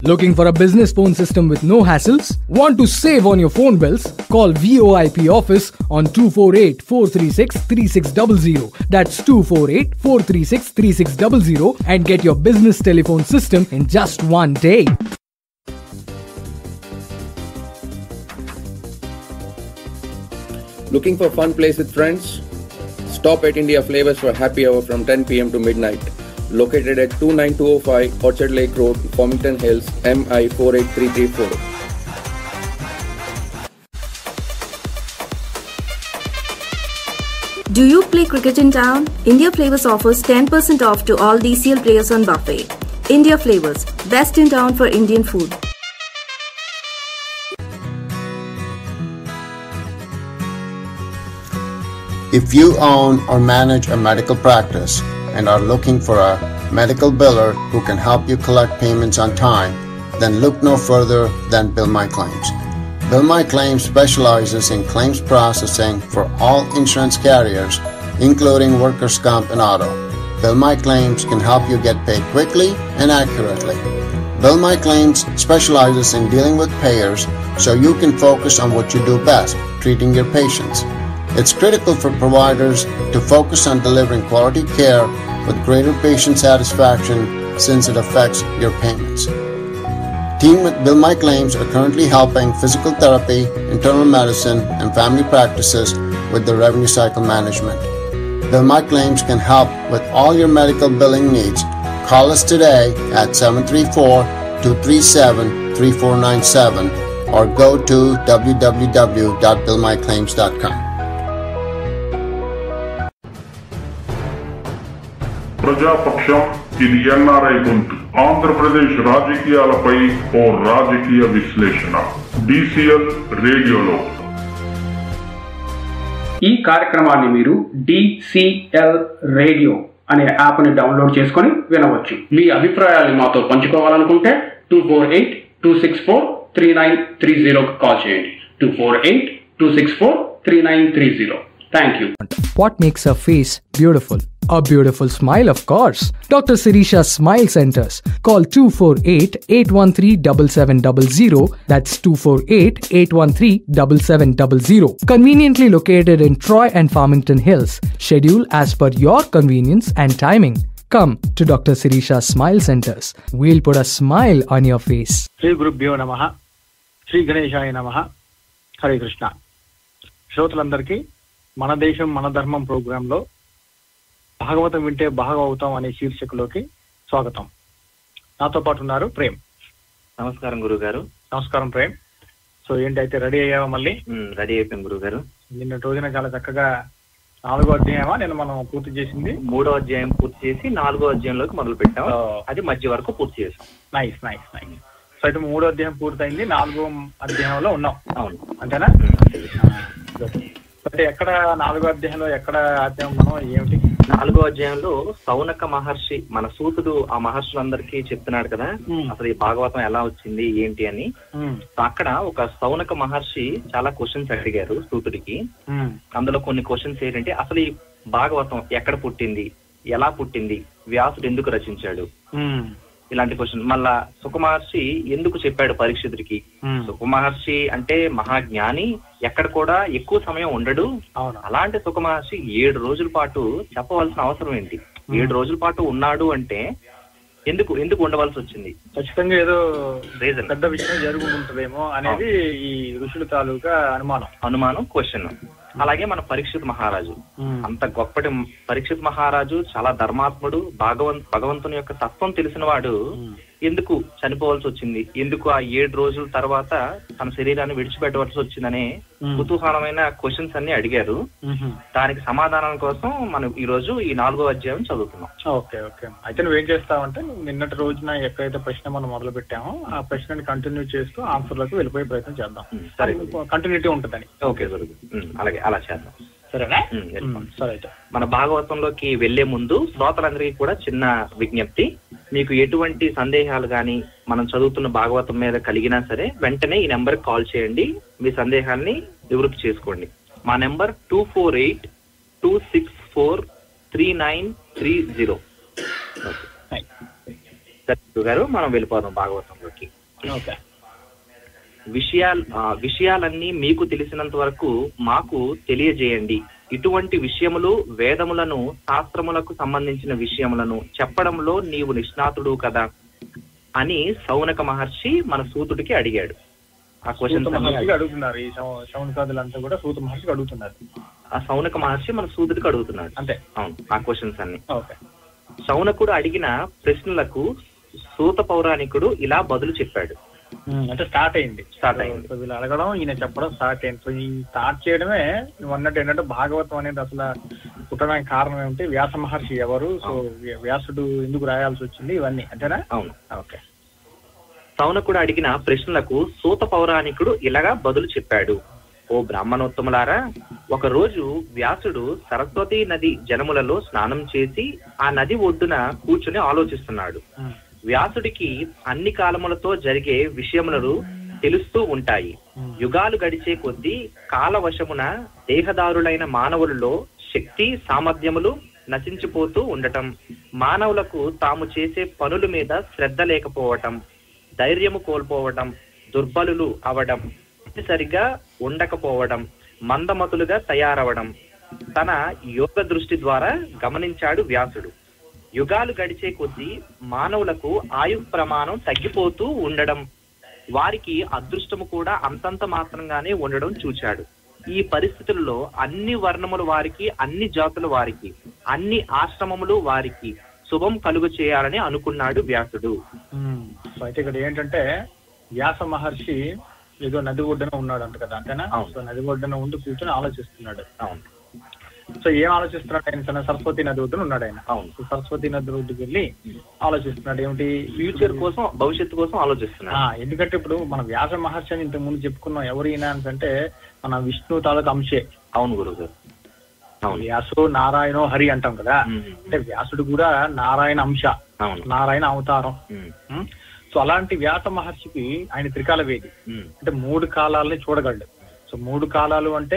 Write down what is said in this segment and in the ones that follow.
Looking for a business phone system with no hassles? Want to save on your phone bills? Call VOIP office on 248 436 3600. That's 248 436 3600 and get your business telephone system in just one day. Looking for fun place with friends? Stop at India Flavors for happy hour from 10 pm to midnight. Located at 29205 Orchard Lake Road, Farmington Hills, MI 48334. Do you play cricket in town? India Flavors offers 10% off to all DCL players on buffet. India Flavors, best in town for Indian food. If you own or manage a medical practice and are looking for a medical biller who can help you collect payments on time, then look no further than Bill My Claims. Bill My Claims specializes in claims processing for all insurance carriers, including workers' comp and auto. Bill My Claims can help you get paid quickly and accurately. Bill My Claims specializes in dealing with payers so you can focus on what you do best, treating your patients. It's critical for providers to focus on delivering quality care with greater patient satisfaction since it affects your payments. Team with Bill My Claims are currently helping physical therapy, internal medicine, and family practices with their revenue cycle management. Bill My Claims can help with all your medical billing needs. Call us today at 734 237 3497 or go to www.billmyclaims.com. ప్రజాపక్షం ఇది NRI గొంతు ఆంధ్రప్రదేశ్ రాజకీయాలపై ఓ రాజకీయ విశ్లేషణ DCL రేడియోలో ఈ కార్యక్రమాన్ని మీరు DCL radio అనే యాప్ని డౌన్లోడ్ చేసుకొని వినవచ్చు మీ అభిప్రాయాన్ని మాతో పంచుకోవాలనుకుంటే two four eight two six four three nine three జీరోకి కాల్ చేయండి two four eight two six four three nine three zero thank you What makes a face beautiful? A beautiful smile, of course. Dr. Sirisha Smile Centers. Call 248 813 7700. That's 248 813 7700. Conveniently located in Troy and Farmington Hills. Schedule as per your convenience and timing. Come to Dr. Sirisha Smile Centers. We'll put a smile on your face. Shri గురుభ్యో నమ శ్రీ గణేశాయ నమ హరే కృష్ణ శ్రోతలందరికీ మన దేశం మన ధర్మం ప్రోగ్రాంలో భాగవతం వింటే భాగవతం అనే శీర్షికలోకి స్వాగతం నాతో పాటు ఉన్నారు ప్రేమ్ నమస్కారం గురుగారు నమస్కారం ప్రేమ్ సో ఏంటైతే రెడీ అయ్యావా మళ్ళీ రెడీ అయిపోయాను గురుగారు నిన్న రోజున చాలా చక్కగా నాలుగో అధ్యాయమా నేను మనం పూర్తి చేసింది మూడో అధ్యాయం పూర్తి చేసి నాలుగో అధ్యాయంలోకి మొదలు పెట్టాం అది మధ్య వరకు పూర్తి చేసాం నైస్ నైస్ నైస్ సో అయితే మూడో అధ్యాయం పూర్తయింది నాలుగో అధ్యాయంలో ఉన్నాం అవును అంతేనా అంటే ఎక్కడ నాలుగో అధ్యాయంలో ఎక్కడ అధ్యాయం మనం ఏమిటి నాలుగో అధ్యాయంలో సౌనక మహర్షి మన సూతుడు ఆ మహర్షులందరికీ చెప్తున్నాడు కదా అసలు ఈ భాగవతం ఎలా వచ్చింది ఏంటి అని ఉమ్, సో అక్కడ ఒక సౌనక మహర్షి చాలా క్వశ్చన్స్ అడిగారు సూతుడికి ఉమ్, అందులో కొన్ని క్వశ్చన్స్ ఏంటంటే అసలు ఈ భాగవతం ఎక్కడ పుట్టింది ఎలా పుట్టింది వ్యాసుడు ఎందుకు రచించాడు ఉమ్, ఇలాంటి క్వశ్చన్ మళ్ళా సుఖమహర్షి ఎందుకు చెప్పాడు పరీక్షితుడికి ఉమ్. సుఖమహర్షి అంటే మహాజ్ఞాని ఎక్కడ కూడా ఎక్కువ సమయం ఉండడు అవును అలాంటి సుఖమహర్షి ఏడు రోజుల పాటు చెప్పవలసిన అవసరం ఏంటి ఏడు రోజుల పాటు ఉన్నాడు అంటే ఎందుకు ఎందుకు ఉండవలసి వచ్చింది ఖచ్చితంగా ఏదో రీజన్ పెద్ద విషయం జరుగుతుంటదేమో అనేది ఈ ఋషుల తాలూకా అనుమానం అనుమానం క్వశ్చన్ అలాగే మన పరీక్షిత్ మహారాజు ఉమ్, అంత గొప్పటి పరీక్షిత్ మహారాజు చాలా ధర్మాత్ముడు భాగవం భగవంతుని యొక్క తత్వం తెలిసిన వాడు ఉమ్, ఎందుకు చనిపోవాల్సి వచ్చింది ఎందుకు ఆ ఏడు రోజుల తర్వాత తన శరీరాన్ని విడిచిపెట్టవలసి వచ్చిందనే ఉమ్, కుతూహలమైన క్వశ్చన్స్ అన్ని అడిగారు ఉమ్. దానికి సమాధానం కోసం మనం ఈ రోజు ఈ నాలుగో అధ్యాయం చదువుతున్నాం ఓకే ఓకే అయితే నువ్వేం చేస్తావంటే నువ్వు నిన్నటి రోజున ఎక్కడైతే ప్రశ్న మనం మొదలు పెట్టామో ఆ ప్రశ్నని కంటిన్యూ చేస్తూ ఆన్సర్లోకి వెళ్ళిపోయే ప్రయత్నం చేద్దాం ఉమ్, సరే కంటిన్యూటీ ఉంటుందని ఓకే గురువు ఉమ్, అలాగే అలా చేద్దాం సరేనా ఉమ్, వెళ్ళిపోండి. ఉమ్, సరే అయితే మన భాగవతంలోకి వెళ్లే ముందు శ్రోతలందరికీ కూడా చిన్న విజ్ఞప్తి మీకు ఎటువంటి సందేహాలు కానీ మనం చదువుతున్న భాగవతం మీద కలిగినా సరే వెంటనే ఈ నెంబర్ కాల్ చేయండి మీ సందేహాల్ని నివృత్తి చేసుకోండి మా number two four eight two six four three nine three zero సరే గురువు గారు మనం వెళ్ళిపోదాం భాగవతంలోకి ఓకే విషయాలు ఆ, విషయాలన్నీ మీకు తెలిసినంత వరకు మాకు తెలియజేయండి ఇటువంటి విషయములు వేదములను శాస్త్రములకు సంబంధించిన విషయములను చెప్పడంలో నీవు నిష్ణాతుడు కదా అని సౌనక మహర్షి మన సూతుడికి అడిగాడు ఆ సూత క్వశ్చన్ మహర్షికి అడుగుతున్నారు ఈ శవ- శౌనకాదులంతా కూడా సూత మహర్షికి అడుగుతున్నారు ఆ సౌనక మహర్షి మన సూతుడికి అడుగుతున్నాడు అంతే అవును ఆ క్వశ్చన్స్ అన్ని ఓకే శౌనకుడు అడిగిన ప్రశ్నలకు సూత పౌరాణికుడు ఇలా బదులు చెప్పాడు ఉమ్, అంటే స్టార్ట్ అయింది Start అయింది. సో వీళ్ళు అడగడం ఈయన చెప్పడం స్టార్ట్ అయింది సో ఈ స్టార్ట్ చేయడమే నువ్వు అన్నట్టు ఏంటంటే భాగవతం అనేది అసలు పుట్టడానికి కారణం ఏమిటి వ్యాస మహర్షి ఎవరు సో వ్య- వ్యాసుడు ఎందుకు రాయాల్సి వచ్చింది ఇవన్నీ అంతేనా అవును ఓకే సౌనకుడు అడిగిన ప్రశ్నలకు సూత పౌరాణికుడు ఇలాగా బదులు చెప్పాడు ఓ బ్రాహ్మణోత్తములారా ఒక రోజు వ్యాసుడు సరస్వతి నది జలములలో స్నానం చేసి ఆ నది ఒడ్డున కూర్చుని ఆలోచిస్తున్నాడు ఉమ్, వ్యాసుడికి అన్ని కాలములతో జరిగే విషయములను తెలుస్తూ ఉంటాయి యుగాలు గడిచే కొద్దీ కాలవశమున దేహదారులైన మానవులలో శక్తి సామర్థ్యములు నశించిపోతూ ఉండటం మానవులకు తాము చేసే పనుల మీద శ్రద్ధ లేకపోవటం ధైర్యము కోల్పోవటం దుర్బలులు అవడం సరిగా ఉండకపోవడం మందమతులుగా తయారవడం తన యోగ దృష్టి ద్వారా గమనించాడు వ్యాసుడు యుగాలు గడిచే కొద్దీ మానవులకు ఆయు ప్రమాణం తగ్గిపోతూ ఉండడం వారికి అదృష్టము కూడా అంతంత మాత్రంగానే ఉండడం చూచాడు ఈ పరిస్థితుల్లో అన్ని వర్ణముల వారికి అన్ని జాతుల వారికి అన్ని ఆశ్రమములు వారికి శుభం కలుగు చేయాలని అనుకున్నాడు వ్యాసుడు ఉమ్. సో అయితే ఇక్కడ ఏంటంటే వ్యాస మహర్షి ఏదో నది ఒడ్డున ఉన్నాడు అంట కదా అంతేనా అవును. సో నది ఒడ్డున ఉండి కూర్చొని ఆలోచిస్తున్నాడు అవును సో ఏం ఆలోచిస్తున్నాడు ఆయన తన సరస్వతి నది ఒడ్డున ఉన్నాడు ఆయన అవును సో సరస్వతి నది ఒడ్డుకి వెళ్ళి ఆలోచిస్తున్నాడు ఏమిటి ఫ్యూచర్ కోసం భవిష్యత్తు కోసం ఆలోచిస్తున్నాడు ఆ, ఎందుకంటే ఇప్పుడు మన వ్యాస మహర్షి అని ఇంతకు ముందు చెప్పుకున్నాం ఎవరు ఈయన అని అంటే మన విష్ణు తాలూకు అంశే అవును గురువు గారు అవును వ్యాసో నారాయణో హరి అంటాం కదా ఉమ్. అంటే వ్యాసుడు కూడా నారాయణ అంశ అవును నారాయణ అవతారం ఉమ్. ఉం? సో అలాంటి వ్యాస మహర్షికి ఆయన త్రికాల వేది ఉమ్. అంటే మూడు కాలాలని చూడగలడు సో మూడు కాలాలు అంటే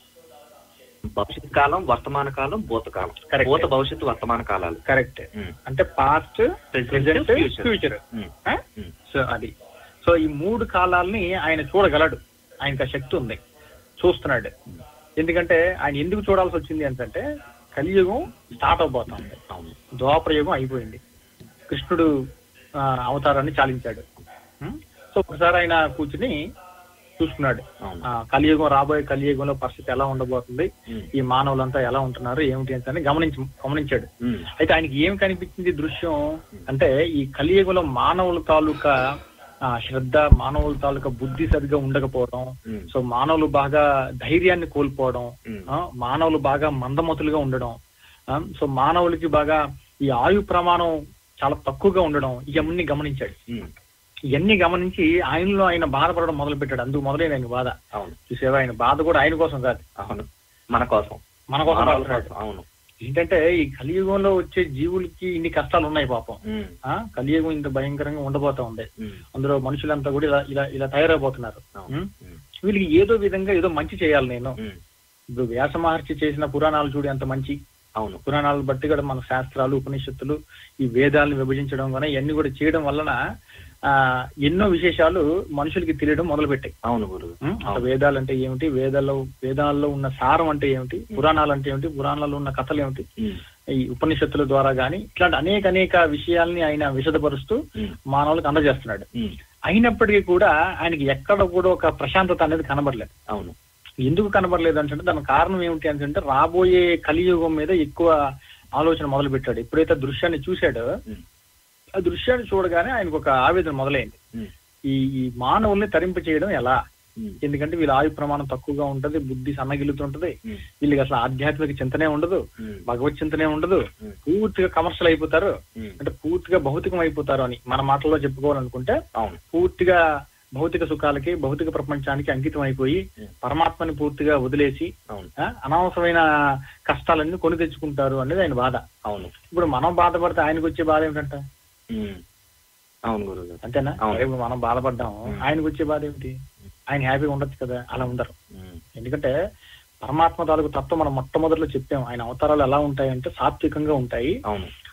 భవిష్యత్ కాలం వర్తమాన కాలం భూతకాలం Correct. భూత భవిష్యత్తు వర్తమాన కాలాలు కరెక్ట్ ఉమ్. అంటే past Present, present future. Future um. Um. So అది సో ఈ మూడు కాలాల్ని ఆయన చూడగలడు ఆయనకు ఆ శక్తి ఉంది చూస్తున్నాడు ఎందుకంటే ఆయన ఎందుకు చూడాల్సి వచ్చింది అంటే కలియుగం స్టార్ట్ అవబోతుంది అవును ద్వాపర యుగం అయిపోయింది కృష్ణుడు ఆ, అవతారాన్ని చాలించాడు ఉం? సో ఒకసారి ఆయన కూర్చుని చూసుకున్నాడు అవును ఆ, కలియుగం రాబోయే కలియుగంలో పరిస్థితి ఎలా ఉండబోతుంది ఉమ్. ఈ మానవులంతా ఎలా ఉంటున్నారు ఏమిటి అని గమనించి గమనించాడు ఉమ్. అయితే ఆయనకి ఏం కనిపించింది దృశ్యం అంటే ఈ కలియుగంలో మానవుల తాలూకా ఆ, శ్రద్ధ మానవుల తాలూకా బుద్ధి సరిగా ఉండకపోవడం ఉమ్. సో మానవులు బాగా ధైర్యాన్ని కోల్పోవడం ఉమ్. ఆ, మానవులు బాగా మందమతులుగా ఉండడం ఆ, సో మానవులకి బాగా ఈ ఆయు ప్రమాణం చాలా తక్కువగా ఉండడం ఇవన్నీ గమనించాడు ఉమ్. ఇవన్నీ గమనించి ఆయనలో ఆయన బాధపడడం మొదలు పెట్టాడు అందుకు మొదలైన ఆయన బాధ అవును చూసేవా ఆయన బాధ కూడా ఆయన కోసం కాదు అవును మన కోసం మన కోసం మానవుల బాధపడ్డాడు. కోసం అవును ఏంటంటే ఈ కలియుగంలో వచ్చే జీవులకి ఇన్ని కష్టాలు ఉన్నాయి పాపం ఉమ్. ఆ కలియుగం ఇంత భయంకరంగా ఉండబోతా ఉంది ఉమ్. అందులో మనుషులంతా కూడా ఇలా ఇలా ఇలా తయారైపోతున్నారు అవును ఉం? ఉమ్. వీళ్ళకి ఏదో విధంగా ఏదో మంచి చేయాలి నేను ఉమ్. ఇప్పుడు వ్యాస మహర్షి చేసిన పురాణాలు చూడు ఎంత మంచి అవును పురాణాలు బట్టి కూడా మన శాస్త్రాలు ఉపనిషత్తులు ఈ వేదాలను విభజించడం కానీ ఇవన్నీ కూడా చేయడం వలన ఆ ఎన్నో విశేషాలు మనుషులకి తెలియడం మొదలు పెట్టాయి అవును గురువు ఉం? అసలు వేదాలు అంటే ఏమిటి వేదాల్లో వేదాల్లో ఉన్న సారం అంటే ఏమిటి పురాణాలు అంటే ఏమిటి పురాణాల్లో ఉన్న కథలు ఏమిటి ఉమ్. ఈ ఉపనిషత్తుల ద్వారా గాని ఇట్లాంటి అనేక అనేక విషయాల్ని ఆయన విశదపరుస్తూ ఉమ్. మానవులకు అందజేస్తున్నాడు ఉమ్. అయినప్పటికీ కూడా ఆయనకి ఎక్కడ కూడా ఒక ప్రశాంతత అనేది కనబడలేదు అవును ఎందుకు కనబడలేదు అంటే దానికి కారణం ఏమిటి అంటే రాబోయే కలియుగం మీద ఎక్కువ ఆలోచన మొదలు పెట్టాడు ఎప్పుడైతే ఆ దృశ్యాన్ని చూశాడో ఉమ్. ఆ దృశ్యాన్ని చూడగానే ఆయనకు ఒక ఆవేదన మొదలైంది ఉమ్. ఈ ఈ మానవుల్ని తరింప చేయడం ఎలా ఉమ్. ఎందుకంటే వీళ్ళ ఆయు ప్రమాణం తక్కువగా ఉంటది బుద్ధి సన్నగిలుతుంటది ఉమ్. వీళ్ళకి అసలు ఆధ్యాత్మిక చింతనే ఉండదు ఉమ్. భగవత్ చింతనే ఉండదు ఉమ్. పూర్తిగా కమర్షియల్ అయిపోతారు ఉమ్. అంటే పూర్తిగా భౌతికం అయిపోతారు అని మన మాటల్లో చెప్పుకోవాలనుకుంటే అవును పూర్తిగా భౌతిక సుఖాలకి భౌతిక ప్రపంచానికి అంకితం అయిపోయి ఉమ్. పరమాత్మని పూర్తిగా వదిలేసి అవును ఆ, అనవసరమైన కష్టాలన్నీ కొని తెచ్చుకుంటారు అనేది ఆయన బాధ అవును ఇప్పుడు మనం బాధపడితే ఆయనకు వచ్చే బాధ ఏమిటంట ఉమ్. అవును గురువు గారు అంతేనా అవును. సరే, ఇప్పుడు మనం బాధపడ్డాము ఉమ్. ఆయనకు వచ్చే బాధ ఏమిటి ఆయన హ్యాపీగా ఉండొచ్చు కదా అలా ఉండరు ఉమ్. ఎందుకంటే పరమాత్మ తాలూకు తత్వం మనం మొట్టమొదటిలో చెప్పాం ఆయన అవతారాలు ఎలా ఉంటాయంటే సాత్వికంగా ఉంటాయి అవును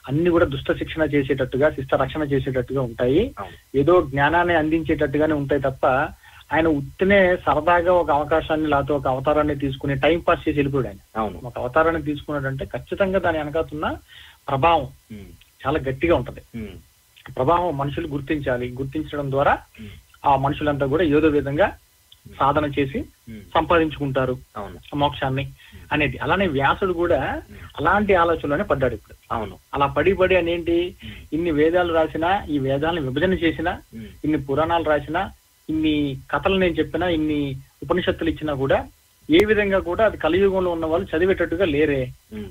అన్ని కూడా దుష్ట శిక్షణ చేసేటట్టుగా శిష్ట రక్షణ చేసేటట్టుగా ఉంటాయి అవును. ఏదో జ్ఞానాన్ని అందించేటట్టుగానే ఉంటాయి తప్ప ఆయన ఉత్తినే సరదాగా ఒక అవకాశాన్ని లేకపోతే ఒక అవతారాన్ని తీసుకుని టైం పాస్ చేసి వెళ్ళిపోయాడు ఆయన అవును ఒక అవతారాన్ని తీసుకున్నాడంటే ఖచ్చితంగా దాని వెనకాతున్న ప్రభావం ఉమ్, చాలా గట్టిగా ఉంటది ఉమ్, ప్రభావం మనుషులు గుర్తించాలి గుర్తించడం ద్వారా ఉమ్, ఆ మనుషులంతా కూడా ఏదో విధంగా సాధన చేసి ఉమ్, సంపాదించుకుంటారు అవును మోక్షాన్ని అనేది అలానే వ్యాసుడు కూడా అలాంటి ఆలోచనలోనే పడ్డాడు ఇప్పుడు అవును అలా పడి పడి అని ఏంటి ఇన్ని వేదాలు రాసినా ఈ వేదాలను విభజన చేసినా ఉమ్, ఇన్ని పురాణాలు రాసినా ఇన్ని కథలు నేను చెప్పినా ఇన్ని ఉపనిషత్తులు ఇచ్చినా కూడా ఏ విధంగా కూడా అది కలియుగంలో ఉన్న వాళ్ళు చదివేటట్టుగా లేరే ఉమ్,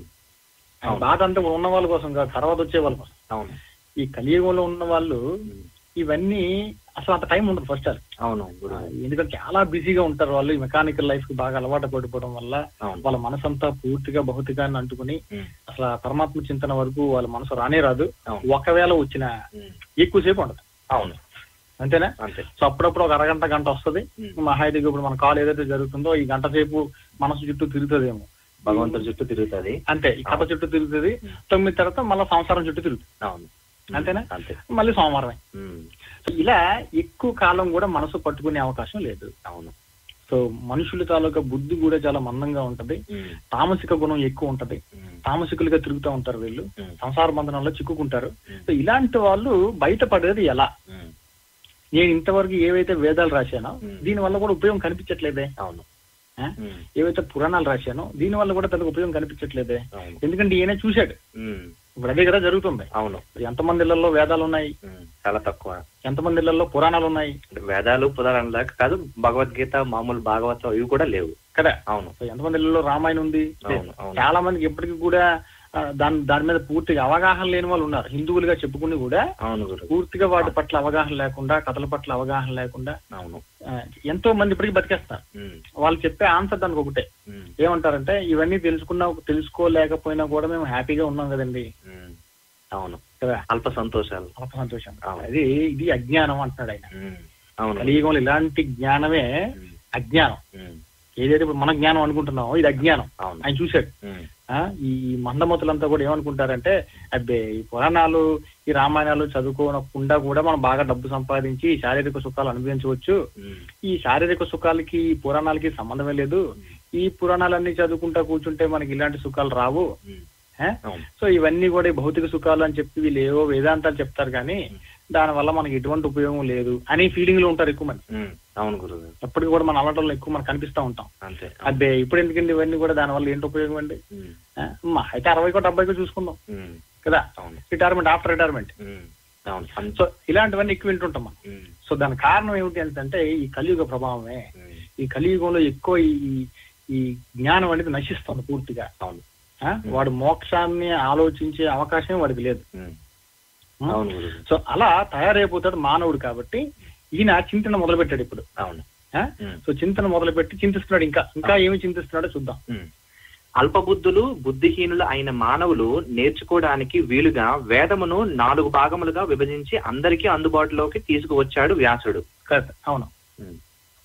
ఆ అవును. బాధ అంతా ఉన్న వాళ్ళ కోసం కాదు తర్వాత వచ్చే వాళ్ళ కోసం అవును ఈ కలియుగంలో ఉన్న వాళ్ళు ఉమ్, ఇవన్నీ అసలు అంత టైం ఉండదు ఫస్ట్ అది అవును గురు ఎందుకంటే చాలా బిజీగా ఉంటారు వాళ్ళు ఈ మెకానికల్ లైఫ్ కి బాగా అలవాటు పడిపోవడం వల్ల అవును వాళ్ళ మనసంతా పూర్తిగా భౌతికాన్ని అంటుకుని ఉమ్, అసలు ఆ పరమాత్మ చింతన వరకు వాళ్ళ మనసు రానే రాదు అవును. ఒకవేళ వచ్చిన ఉమ్, ఎక్కువసేపు ఉండదు అవును అంతేనా అంతే సో అప్పుడప్పుడు ఒక అరగంట గంట వస్తుంది ఉమ్. మహా అయితే ఇప్పుడు మన కాల్ ఏదైతే జరుగుతుందో ఈ గంట సేపు మనసు చుట్టూ తిరుగుతుందేమో భగవంతుడి చుట్టూ తిరుగుతుంది అంతే ఈ కథ చుట్టూ తిరుగుతుంది తొమ్మిది తర్వాత మళ్ళీ సంవత్సరం చుట్టూ తిరుగుతుంది అవును అంతేనా? అంతే మళ్ళీ సోమవారమే ఉమ్, సో ఇలా ఎక్కువ కాలం కూడా మనసు పట్టుకునే అవకాశం లేదు అవును సో మనుషుల తాలూకా బుద్ధి కూడా చాలా మందంగా ఉంటది ఉమ్, తామసిక గుణం ఎక్కువ ఉంటది ఉమ్, తామసికులుగా తిరుగుతూ ఉంటారు వీళ్ళు ఉమ్, సంసార బంధనంలో చిక్కుకుంటారు ఉమ్, సో ఇలాంటి వాళ్ళు బయటపడేది ఎలా ఉమ్, నేను ఇంతవరకు ఏవైతే వేదాలు రాశానో ఉమ్. దీని వల్ల కూడా ఉపయోగం కనిపించట్లేదే అవును ఆ? ఉమ్, ఏవైతే పురాణాలు రాశానో దీని వల్ల కూడా తనకు ఉపయోగం కనిపించట్లేదే అవును ఎందుకంటే ఈయన చూశాడు ఉమ్, ఇప్పుడు అదే కదా జరుగుతుంది అవును ఇప్పుడు ఎంతమంది ఇళ్లలో వేదాలు ఉన్నాయి ఉమ్, చాలా తక్కువ ఎంతమంది ఇళ్లలో పురాణాలు ఉన్నాయి అంటే వేదాలు పురాణాలు దాకా కాదు భగవద్గీత మామూలు భాగవతం ఇవి కూడా లేవు కదా అవును సో ఎంతమంది ఇళ్లలో రామాయణం ఉంది అవును, అవును. చాలా మందికి ఇప్పటికీ కూడా ఆ, దాని దాని మీద పూర్తిగా అవగాహన లేని వాళ్ళు ఉన్నారు హిందువులుగా చెప్పుకుని కూడా అవును గురు పూర్తిగా వాటి పట్ల అవగాహన లేకుండా కథల పట్ల అవగాహన లేకుండా అవును ఆ, ఎంతో మంది ఇప్పటికీ బతికేస్తారు ఉమ్, వాళ్ళు చెప్పే ఆన్సర్ దానికి ఒకటే ఉమ్, ఏమంటారంటే ఇవన్నీ తెలుసుకున్నా తెలుసుకోలేకపోయినా కూడా మేము హ్యాపీగా ఉన్నాం కదండి ఉమ్, అవును కదా అల్ప సంతోషాలు చాలా సంతోషం అవును. అది ఇది అజ్ఞానం అంటున్నాడు ఆయన ఉమ్, అవును కలియుగంలో ఇలాంటి జ్ఞానమే ఉమ్, అజ్ఞానం ఉమ్, ఏదైతే ఇప్పుడు మన జ్ఞానం అనుకుంటున్నామో ఇది అజ్ఞానం అవును ఆయన చూశాడు ఉమ్, ఆ ఈ మందమతులంతా కూడా ఏమనుకుంటారంటే అబ్బే ఈ పురాణాలు ఈ రామాయణాలు చదువుకోనకుండా కూడా మనం బాగా డబ్బు సంపాదించి శారీరక సుఖాలు అనుభవించవచ్చు ఉమ్, ఈ శారీరక సుఖాలకి ఈ పురాణాలకి సంబంధమే లేదు ఈ పురాణాలన్నీ చదువుకుంటా కూర్చుంటే మనకి ఇలాంటి సుఖాలు రావు ఉమ్, ఆ? అవును సో ఇవన్నీ కూడా ఈ భౌతిక సుఖాలు అని చెప్పి వీళ్ళు ఏవో వేదాంతాలు చెప్తారు కానీ దాని వల్ల మనకి ఎటువంటి ఉపయోగం లేదు అని ఫీలింగ్ లో ఉంటారు ఎక్కువ మంది ఉమ్, అవును గురువు ఎప్పటికి కూడా మన అలటంలో ఎక్కువ మనకు కనిపిస్తూ ఉంటాం అంతే అదే ఇప్పుడు ఎందుకండి ఇవన్నీ కూడా దాని వల్ల ఏంటి ఉపయోగం అండి ఉమ్, ఆ? మా అయితే అరవైకో డెబ్బైకో చూసుకుందాం ఉమ్, కదా అవును రిటైర్మెంట్ ఆఫ్టర్ రిటైర్మెంట్ ఉమ్, అవును అంతే సో ఇలాంటివన్నీ ఎక్కువ వింటుంటాం మనం ఉమ్, సో దాని కారణం ఏమిటి అంటే ఈ కలియుగ ప్రభావమే ఉమ్, ఈ కలియుగంలో ఎక్కువ ఈ ఈ జ్ఞానం అనేది నశిస్తుంది పూర్తిగా అవును ఆ? వాడు మోక్షాన్ని ఆలోచించే అవకాశం వాడికి లేదు ఉమ్, ఉం? అవును గురువు సో అలా తయారైపోతాడు మానవుడు కాబట్టి ఈయన చింతన మొదలు పెట్టాడు ఇప్పుడు అవును ఆ? ఉమ్, సో చింతన మొదలు పెట్టి చింతిస్తున్నాడు ఇంకా ఇంకా ఏమి చింతిస్తున్నాడో చూద్దాం ఉమ్. అల్పబుద్ధులు బుద్ధిహీనులు అయిన మానవులు నేర్చుకోవడానికి వీలుగా వేదమును నాలుగు భాగములుగా విభజించి అందరికీ అందుబాటులోకి తీసుకువచ్చాడు వ్యాసుడు కరెక్ట్ అవును ఉమ్.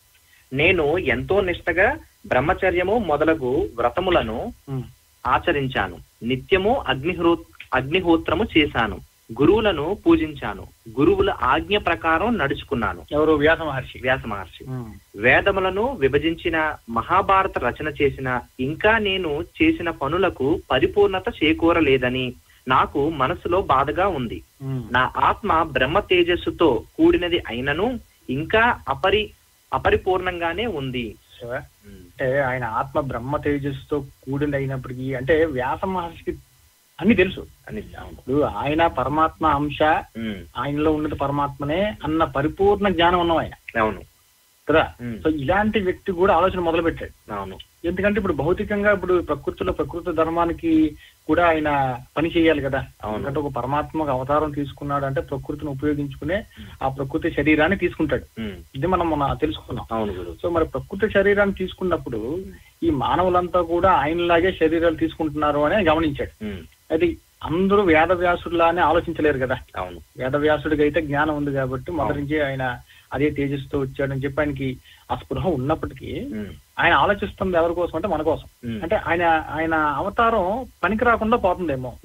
నేను ఎంతో నిష్టగా బ్రహ్మచర్యము మొదలగు వ్రతములను ఉం. ఆచరించాను నిత్యము అగ్నిహ్రో అగ్నిహోత్రము చేశాను గురువులను పూజించాను గురువుల ఆజ్ఞ ప్రకారం నడుచుకున్నాను ఎవరు వ్యాస మహర్షి వ్యాస మహర్షి ఉం. వేదములను విభజించిన మహాభారత రచన చేసిన ఇంకా నేను చేసిన పనులకు పరిపూర్ణత చేకూరలేదని నాకు మనసులో బాధగా ఉంది ఉం. నా ఆత్మ బ్రహ్మ తేజస్సుతో కూడినది అయినను ఇంకా అపరి అపరిపూర్ణంగానే ఉంది శివ, అంటే ఆయన ఆత్మ బ్రహ్మ తేజస్సుతో కూడింది అయినప్పటికీ అంటే వ్యాస మహర్షికి అన్ని తెలుసు అని అవును. ఇప్పుడు ఆయన పరమాత్మ అంశ ఉమ్, ఆయనలో ఉన్నది పరమాత్మనే అన్న పరిపూర్ణ జ్ఞానం ఉన్నది ఆయన అవును కదా ఉమ్, సో ఇలాంటి వ్యక్తి కూడా ఆలోచన మొదలు పెట్టాడు అవును ఎందుకంటే ఇప్పుడు భౌతికంగా ఇప్పుడు ప్రకృతిలో ప్రకృతి ధర్మానికి కూడా ఆయన పని చేయాలి కదా అవును. ఎందుకంటే ఒక పరమాత్మ ఒక అవతారం తీసుకున్నాడు అంటే ప్రకృతిని ఉపయోగించుకునే ఆ ప్రకృతి శరీరాన్ని తీసుకుంటాడు ఉమ్, ఇది మనం మన తెలుసుకున్నాం అవును గురు సో మరి ప్రకృతి శరీరాన్ని తీసుకున్నప్పుడు ఈ మానవులంతా కూడా ఆయనలాగే శరీరాలు తీసుకుంటున్నారు అని ఆయన గమనించాడు ఉమ్, అయితే అందరూ వేద వ్యాసుడిలానే ఆలోచించలేరు కదా అవును వేద వ్యాసుడికి అయితే జ్ఞానం ఉంది కాబట్టి మొదటి నుంచి ఆయన అదే తేజస్తో వచ్చాడని చెప్పి ఆయనకి ఆ స్పృహ ఉన్నప్పటికీ ఉమ్, ఆయన ఆలోచిస్తుంది ఎవరి కోసం అంటే మన కోసం ఉమ్, అంటే ఆయన ఆయన అవతారం పనికి రాకుండా పోతుందేమో ఉమ్,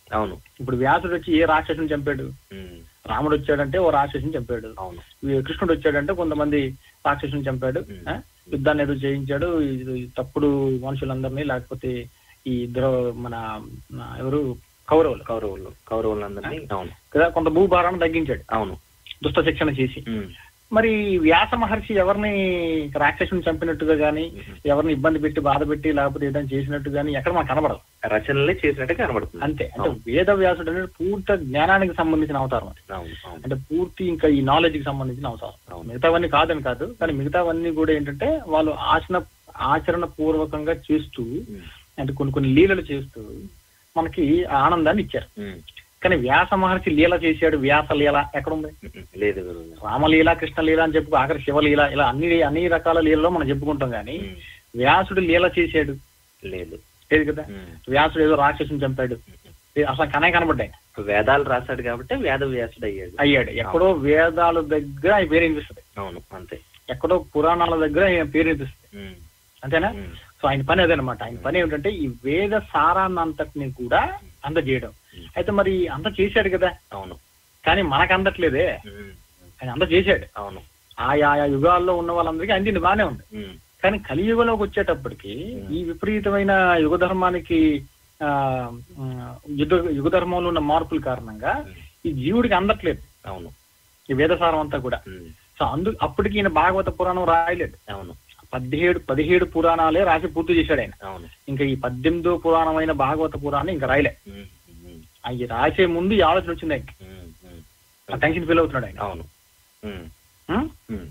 అవును ఇప్పుడు వ్యాసుడు వచ్చి ఏ రాక్షసుని చంపాడు ఉమ్, రాముడు వచ్చాడంటే ఓ రాక్షసుని చంపాడు అవును ఈ కృష్ణుడు వచ్చాడంటే కొంతమంది రాక్షసుని చంపాడు ఉమ్. ఆ? యుద్ధాన్ని ఏదో చేయించాడు ఈ- ఈ తప్పుడు మనుషులందరినీ లేకపోతే ఈ ఇద్దరు మన మన ఎవరు కౌరవులు కౌరవులు కౌరవులందరినీ అవును కదా కొంత భూభారాన్ని తగ్గించాడు అవును దుష్ట శిక్షణ చేసి ఉమ్, మరి వ్యాస మహర్షి ఎవరిని రాక్షసుని చంపినట్టుగా గాని ఎవరిని ఇబ్బంది పెట్టి బాధ పెట్టి లేకపోతే ఏదైనా చేసినట్టు గాని ఎక్కడ మాకు కనబడదు రచనలే చేసినట్టు కనబడుతుంది అంతే అంటే అవును. వేద వ్యాసుడు అనేది పూర్తి జ్ఞానానికి సంబంధించిన అవతారం అది అవును అవును అంటే పూర్తి ఇంకా ఈ నాలెడ్జ్ కి సంబంధించిన అవసరం అవును. మిగతావన్నీ కాదని కాదు కానీ మిగతావన్నీ కూడా ఏంటంటే వాళ్ళు ఆచరణ ఆచరణ పూర్వకంగా చేస్తూ ఉమ్, అంటే కొన్ని కొన్ని లీలలు చేస్తూ మనకి ఆ ఆనందాన్ని ఇచ్చారు ఉమ్, కానీ వ్యాస మహర్షి లీల చేశాడు వ్యాస లీల ఎక్కడుంది ఉమ్, లేదు గురువు గారు. రామలీల కృష్ణలీల అని చెప్పు ఆఖరి శివలీల ఇలా అన్ని అన్ని రకాల లీలలో మనం చెప్పుకుంటాం కానీ ఉమ్, వ్యాసుడు లీల చేశాడు లేదు లేదు కదా ఉమ్, వ్యాసుడు ఏదో రాక్షసుని చంపాడు ఏ- అసలు కనే కనబడ్డాయి వేదాలు రాశాడు కాబట్టి వేద వ్యాసుడు అయ్యాడు అయ్యాడు ఎక్కడో వేదాల దగ్గర ఆయన పేరు వినిపిస్తుంది అవును అంతే ఎక్కడో పురాణాల దగ్గర ఆయన పేరు వినిపిస్తుంది ఉమ్, అంతేనా ఉమ్, సో ఆయన పని అదనమాట ఆయన పని ఏమిటంటే ఈ వేద సారాన్నంతటిని కూడా అందజేయడం అయితే మరి అంత చేశాడు కదా అవును కానీ మనకు అందట్లేదే ఉమ్, ఆయన అంత చేశాడు అవును ఆయా ఆయా యుగాల్లో ఉన్న వాళ్ళందరికీ అందింది బాగానే ఉంది ఉమ్, కానీ కలియుగంలోకి వచ్చేటప్పటికి ఈ విపరీతమైన యుగ ధర్మానికి ఆ ఉమ్, యుగ యుగ ధర్మంలో ఉన్న మార్పుల కారణంగా ఈ జీవుడికి అందట్లేదు అవును ఈ వేదసారం అంతా కూడా ఉమ్, సో అందు అప్పటికి ఈయన భాగవత పురాణం రాయలేదు అవును పదిహేడు పదిహేడు పురాణాలే రాసి పూర్తి చేశాడు ఆయన అవును ఇంకా ఈ పద్దెనిమిదో పురాణమైన భాగవత పురాణం ఇంకా రాయలే ఉమ్, ఉమ్, అవి రాసే ముందు ఈ ఆలోచన వచ్చింది ఆయనకి ఉమ్, ఉమ్, ఆ టెన్షన్ ఫీల్ అవుతున్నాడు ఆయన అవును ఉమ్. ఉం? ఉమ్.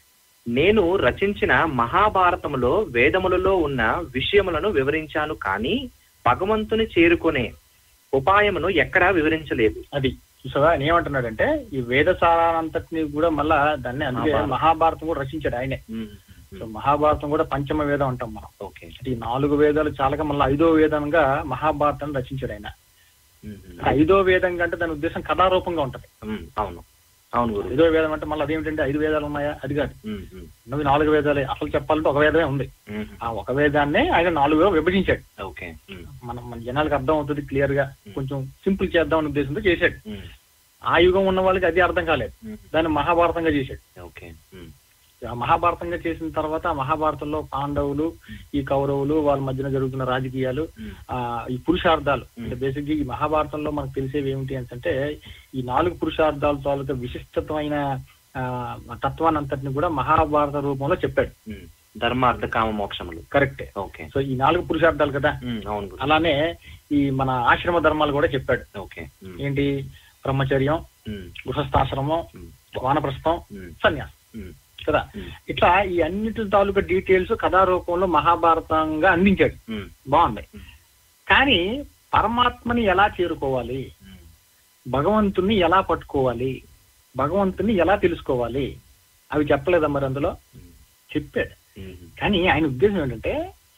నేను రచించిన మహాభారతములో వేదములలో ఉన్న విషయములను వివరించాను కానీ భగవంతుని చేరుకునే ఉపాయమును ఎక్కడా వివరించలేదు అది చూసావా ఆయన ఏమంటున్నాడంటే ఈ వేద సారానంతటిని కూడా మళ్ళా దాన్ని అందుకే మహాభారతం. మహాభారతం కూడా రచించాడు ఆయనే ఉమ్, సో ఉమ్, మహాభారతం కూడా పంచమ వేదం అంటాం మనం ఓకే అంటే ఈ నాలుగు వేదాలు చాలక మళ్ళీ ఐదో వేదంగా మహాభారతం రచించాడు ఆయన ఉమ్, ఉమ్, ఐదో వేదం కంటే దాని ఉద్దేశం కథారూపంగా ఉంటది ఉమ్, అవును అవును గురు ఐదో వేదం అంటే మళ్ళీ అదేమిటంటే ఐదు వేదాలు ఉన్నాయా అది కాదు ఉమ్, ఉమ్, ఉన్నవి నాలుగు వేదాలే అసలు చెప్పాలంటే ఒక వేదమే ఉంది ఉమ్, ఆ ఒక వేదాన్నే ఆయన నాలుగుగా విభజించాడు ఓకే ఉమ్, మనం మన జనాలకు అర్థం అవుతుంది క్లియర్ గా కొంచెం సింపుల్ చేద్దాం అనే ఉద్దేశంతో చేశాడు ఉమ్, ఆ యుగం ఉన్న వాళ్ళకి అది అర్థం కాలేదు ఉమ్, దాన్ని మహాభారతంగా చేశాడు ఓకే ఉమ్, ఆ మహాభారతంగా చేసిన తర్వాత ఆ మహాభారతంలో పాండవులు ఈ కౌరవులు వాళ్ళ మధ్యన జరుగుతున్న రాజకీయాలు ఉమ్, ఆ ఈ పురుషార్థాలు అంటే బేసిక్ ఈ మహాభారతంలో మనకు తెలిసేవి ఏమిటి అంటే ఈ నాలుగు పురుషార్థాల తాలూకా విశిష్టమైన ఆ తత్వాన్ని అంతటిని కూడా మహాభారత రూపంలో చెప్పాడు ఉమ్. ధర్మ అర్థ కామ మోక్షములు కరెక్టే ఓకే సో ఈ నాలుగు పురుషార్థాలు కదా ఉమ్, అవును గురు అలానే ఈ మన ఆశ్రమ ధర్మాలు కూడా చెప్పాడు ఓకే ఉమ్, ఏంటి బ్రహ్మచర్యం ఉమ్, గృహస్థాశ్రమం ఉమ్, వానప్రస్థం ఉమ్, సన్యాసం ఉమ్, కదా ఉమ్, ఇట్లా ఈ అన్నిటి తాలూకా డీటెయిల్స్ కథారూపంలో మహాభారతంగా అందించాడు ఉమ్, బాగుంది ఉమ్. కానీ పరమాత్మని ఎలా చేరుకోవాలి ఉమ్, భగవంతుణ్ణి ఎలా పట్టుకోవాలి భగవంతుణ్ణి ఎలా తెలుసుకోవాలి అవి చెప్పలేదా మరి అందులో ఉమ్, చెప్పాడు ఉమ్, కానీ ఆయన ఉద్దేశం ఏంటంటే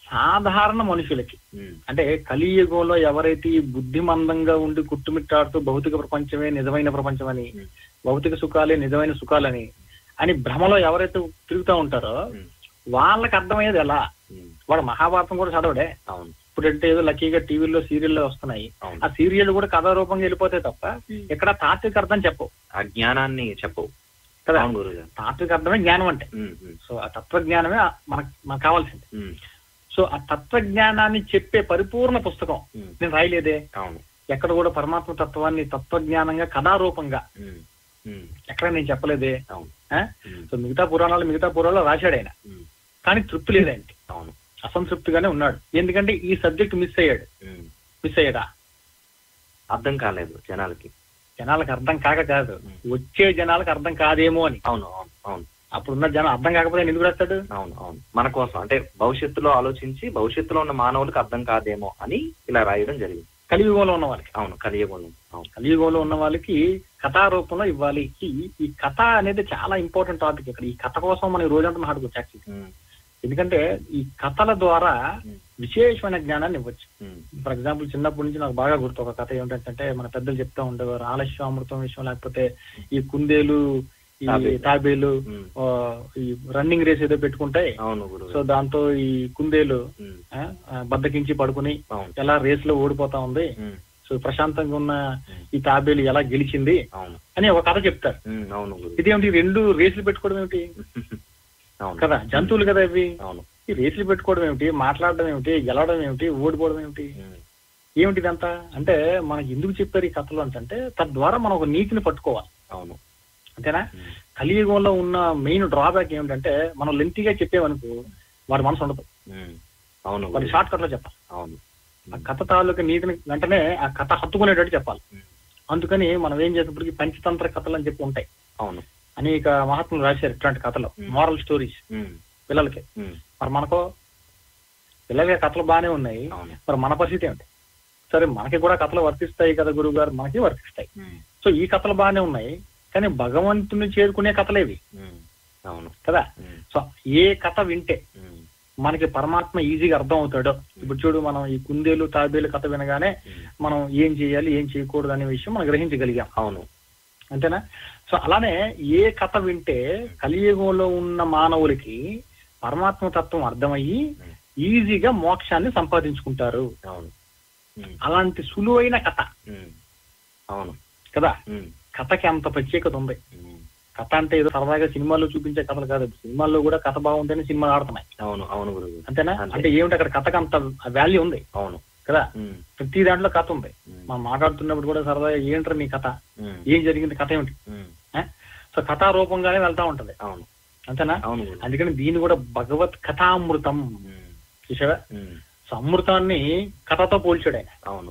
సాధారణ మనుషులకి ఉమ్, అంటే కలియుగంలో ఎవరైతే ఈ బుద్ధిమందంగా ఉండి కుట్టుమిట్టాడుతూ భౌతిక ప్రపంచమే నిజమైన ప్రపంచమని ఉమ్. భౌతిక సుఖాలే నిజమైన సుఖాలని అని భ్రమలో ఎవరైతే తిరుగుతూ ఉంటారో ఉమ్, వాళ్ళకి అర్థమయ్యేది ఎలా ఉమ్, వాడు మహాభారతం కూడా చదవడే అవును ఇప్పుడంటే ఏదో లక్కీగా టీవీలో సీరియల్లో వస్తున్నాయి అవును ఆ సీరియల్ కూడా కథారూపంగా వెళ్ళిపోతాయి తప్ప ఇక్కడ తాత్విక అర్థం చెప్పవు ఆ జ్ఞానాన్ని చెప్పవు కదా అవును గురుగారు తాత్విక అర్థమే జ్ఞానం అంటే ఉమ్, ఉమ్, సో ఆ తత్వజ్ఞానమే ఆ మనకు మనకు కావాల్సింది ఉమ్, సో ఆ తత్వజ్ఞానాన్ని చెప్పే పరిపూర్ణ పుస్తకం ఉమ్, నేను రాయలేదే అవును ఎక్కడ కూడా పరమాత్మ తత్వాన్ని తత్వజ్ఞానంగా కథారూపంగా ఉమ్, ఉమ్, ఎక్కడ నేను చెప్పలేదే అవును ఆ? ఉమ్, సో మిగతా పురాణాలు మిగతా పురాణాలు రాశాడు ఆయన ఉమ్, కానీ తృప్తి లేదు ఆయనకి అవును అసంతృప్తిగానే ఉన్నాడు ఎందుకంటే ఈ సబ్జెక్ట్ మిస్ అయ్యాడు ఉమ్. మిస్ అయ్యాడా అర్థం కాలేదు జనాలకి జనాలకు అర్థం కాక కాదు వచ్చే జనాలకు అర్థం కాదేమో అని అవును అవును అవును అప్పుడున్న జనం అర్థం కాకపోతే ఆయన ఎందుకు రాస్తాడు అవును అవును మన కోసం అంటే భవిష్యత్తులో ఆలోచించి భవిష్యత్తులో ఉన్న మానవులకు అర్థం కాదేమో అని ఇలా రాయడం జరిగింది కలియుగంలో ఉన్న వాళ్ళకి అవును కలియుగంలో అవును కలియుగంలో ఉన్న వాళ్ళకి కథా రూపంలో ఇవ్వాలి ఈ ఈ కథ అనేది చాలా ఇంపార్టెంట్ టాపిక్ ఇక్కడ ఈ కథ కోసం మనం ఈ రోజంతా మాట్లాడుకోవచ్చు యాక్చువల్లీ ఉమ్, ఎందుకంటే ఈ కథల ద్వారా ఉమ్, విశేషమైన జ్ఞానాన్ని ఇవ్వచ్చు ఉమ్, ఫర్ ఎగ్జాంపుల్ చిన్నప్పటి నుంచి నాకు బాగా గుర్తు ఒక కథ ఏమిటంటే మన పెద్దలు చెప్తా ఉండేవారు ఆలస్యం అమృతం విషయం లేకపోతే ఈ కుందేలు ఈ తాబేలు. తాబేలు ఉమ్, ఆ, ఈ రన్నింగ్ రేస్ ఏదో పెట్టుకుంటాయి అవును గురు సో దాంతో ఈ కుందేలు ఉమ్, ఆ, ఆ, బద్దకించి పడుకుని అవును ఎలా రేస్ లో ఓడిపోతా ఉంది ఉమ్, సో ప్రశాంతంగా ఉన్న ఈ తాబేలు ఎలా గెలిచింది అవును అని ఒక కథ చెప్తారు ఉమ్, అవును గురు ఇదేమిటి రెండు రేసులు పెట్టుకోవడం ఏమిటి అవును కదా జంతువులు కదా ఇవి అవును ఈ రేసులు పెట్టుకోవడం ఏమిటి మాట్లాడడం ఏమిటి గెలవడం ఏమిటి ఓడిపోవడం ఏమిటి ఉమ్, ఏమిటి ఇదంతా అంటే మనకి ఎందుకు చెప్పారు ఈ కథలు అంటే తద్వారా మనం ఒక నీతిని పట్టుకోవాలి అవును అంతేనా ఉమ్, కలియుగంలో ఉన్న మెయిన్ డ్రాబ్యాక్ ఏమిటంటే మనం లెంతిగా చెప్పేవనుకో వాడి మనసు ఉండదు ఉమ్, అవును వాడి గురు షార్ట్ కట్ లో చెప్పాలి అవును ఆ కథ తాలూకా నీతిని వెంటనే ఆ కథ హత్తుకునేటట్టు చెప్పాలి ఉమ్, అందుకని మనం ఏం చేసినప్పటికీ పంచతంత్ర కథలు అని చెప్పి ఉంటాయి అవును అనేక మహాత్ములు రాశారు ఇట్లాంటి కథలు Hmm. మోరల్ స్టోరీస్ ఉమ్, పిల్లలకి ఉమ్, మరి మనకో పిల్లలకి కథలు బాగానే ఉన్నాయి అవును మరి మన పరిస్థితి ఏమిటి సరే మనకి కూడా కథలు వర్తిస్తాయి కదా గురువు గారు మనకి వర్తిస్తాయి ఉమ్, సో ఈ కథలు బాగానే ఉన్నాయి కానీ భగవంతుని చేరుకునే కథలేవి ఉమ్, అవును కదా ఉమ్, సో ఏ కథ వింటే ఉమ్, మనకి పరమాత్మ ఈజీగా అర్థం అవుతాడో ఇప్పుడు చూడు మనం ఈ కుందేలు తాబేలు కథ వినగానే మనం ఏం చేయాలి ఏం చేయకూడదు అనే విషయం మనం గ్రహించగలిగాం అవును అంతేనా సో అలానే ఏ కథ వింటే కలియుగంలో ఉన్న మానవులకి పరమాత్మ తత్వం అర్థమయ్యి ఈజీగా మోక్షాన్ని సంపాదించుకుంటారు అవును ఉమ్, అలాంటి సులువైన కథ ఉమ్, అవును కదా ఉమ్, కథకి అంత ప్రత్యేకత ఉంది ఉమ్, కథ అంటే ఏదో సరదాగా సినిమాల్లో చూపించే కథలు కాదు సినిమాల్లో కూడా కథ బాగుంటేనే సినిమాలు ఆడుతున్నాయి అవును అవును గురు అంతేనా అంతే. అంటే ఏమిటి అక్కడ కథకి అంత వాల్యూ ఉంది అవును కదా ఉమ్, ప్రతి దాంట్లో కథ ఉంది ఉమ్, మనం మాట్లాడుతున్నప్పుడు కూడా సరదాగా ఏంట్రా నీ కథ ఉమ్, ఏం జరిగింది కథ ఏమిటి ఉమ్, ఆ? సో కథా రూపంగానే వెళ్తా ఉంటది అవును అంతేనా అవును గురు అందుకని దీన్ని కూడా భగవత్ కథామృతం ఉమ్, చూసావా ఉమ్, సో అమృతాన్ని కథతో పోల్చాడు ఆయన అవును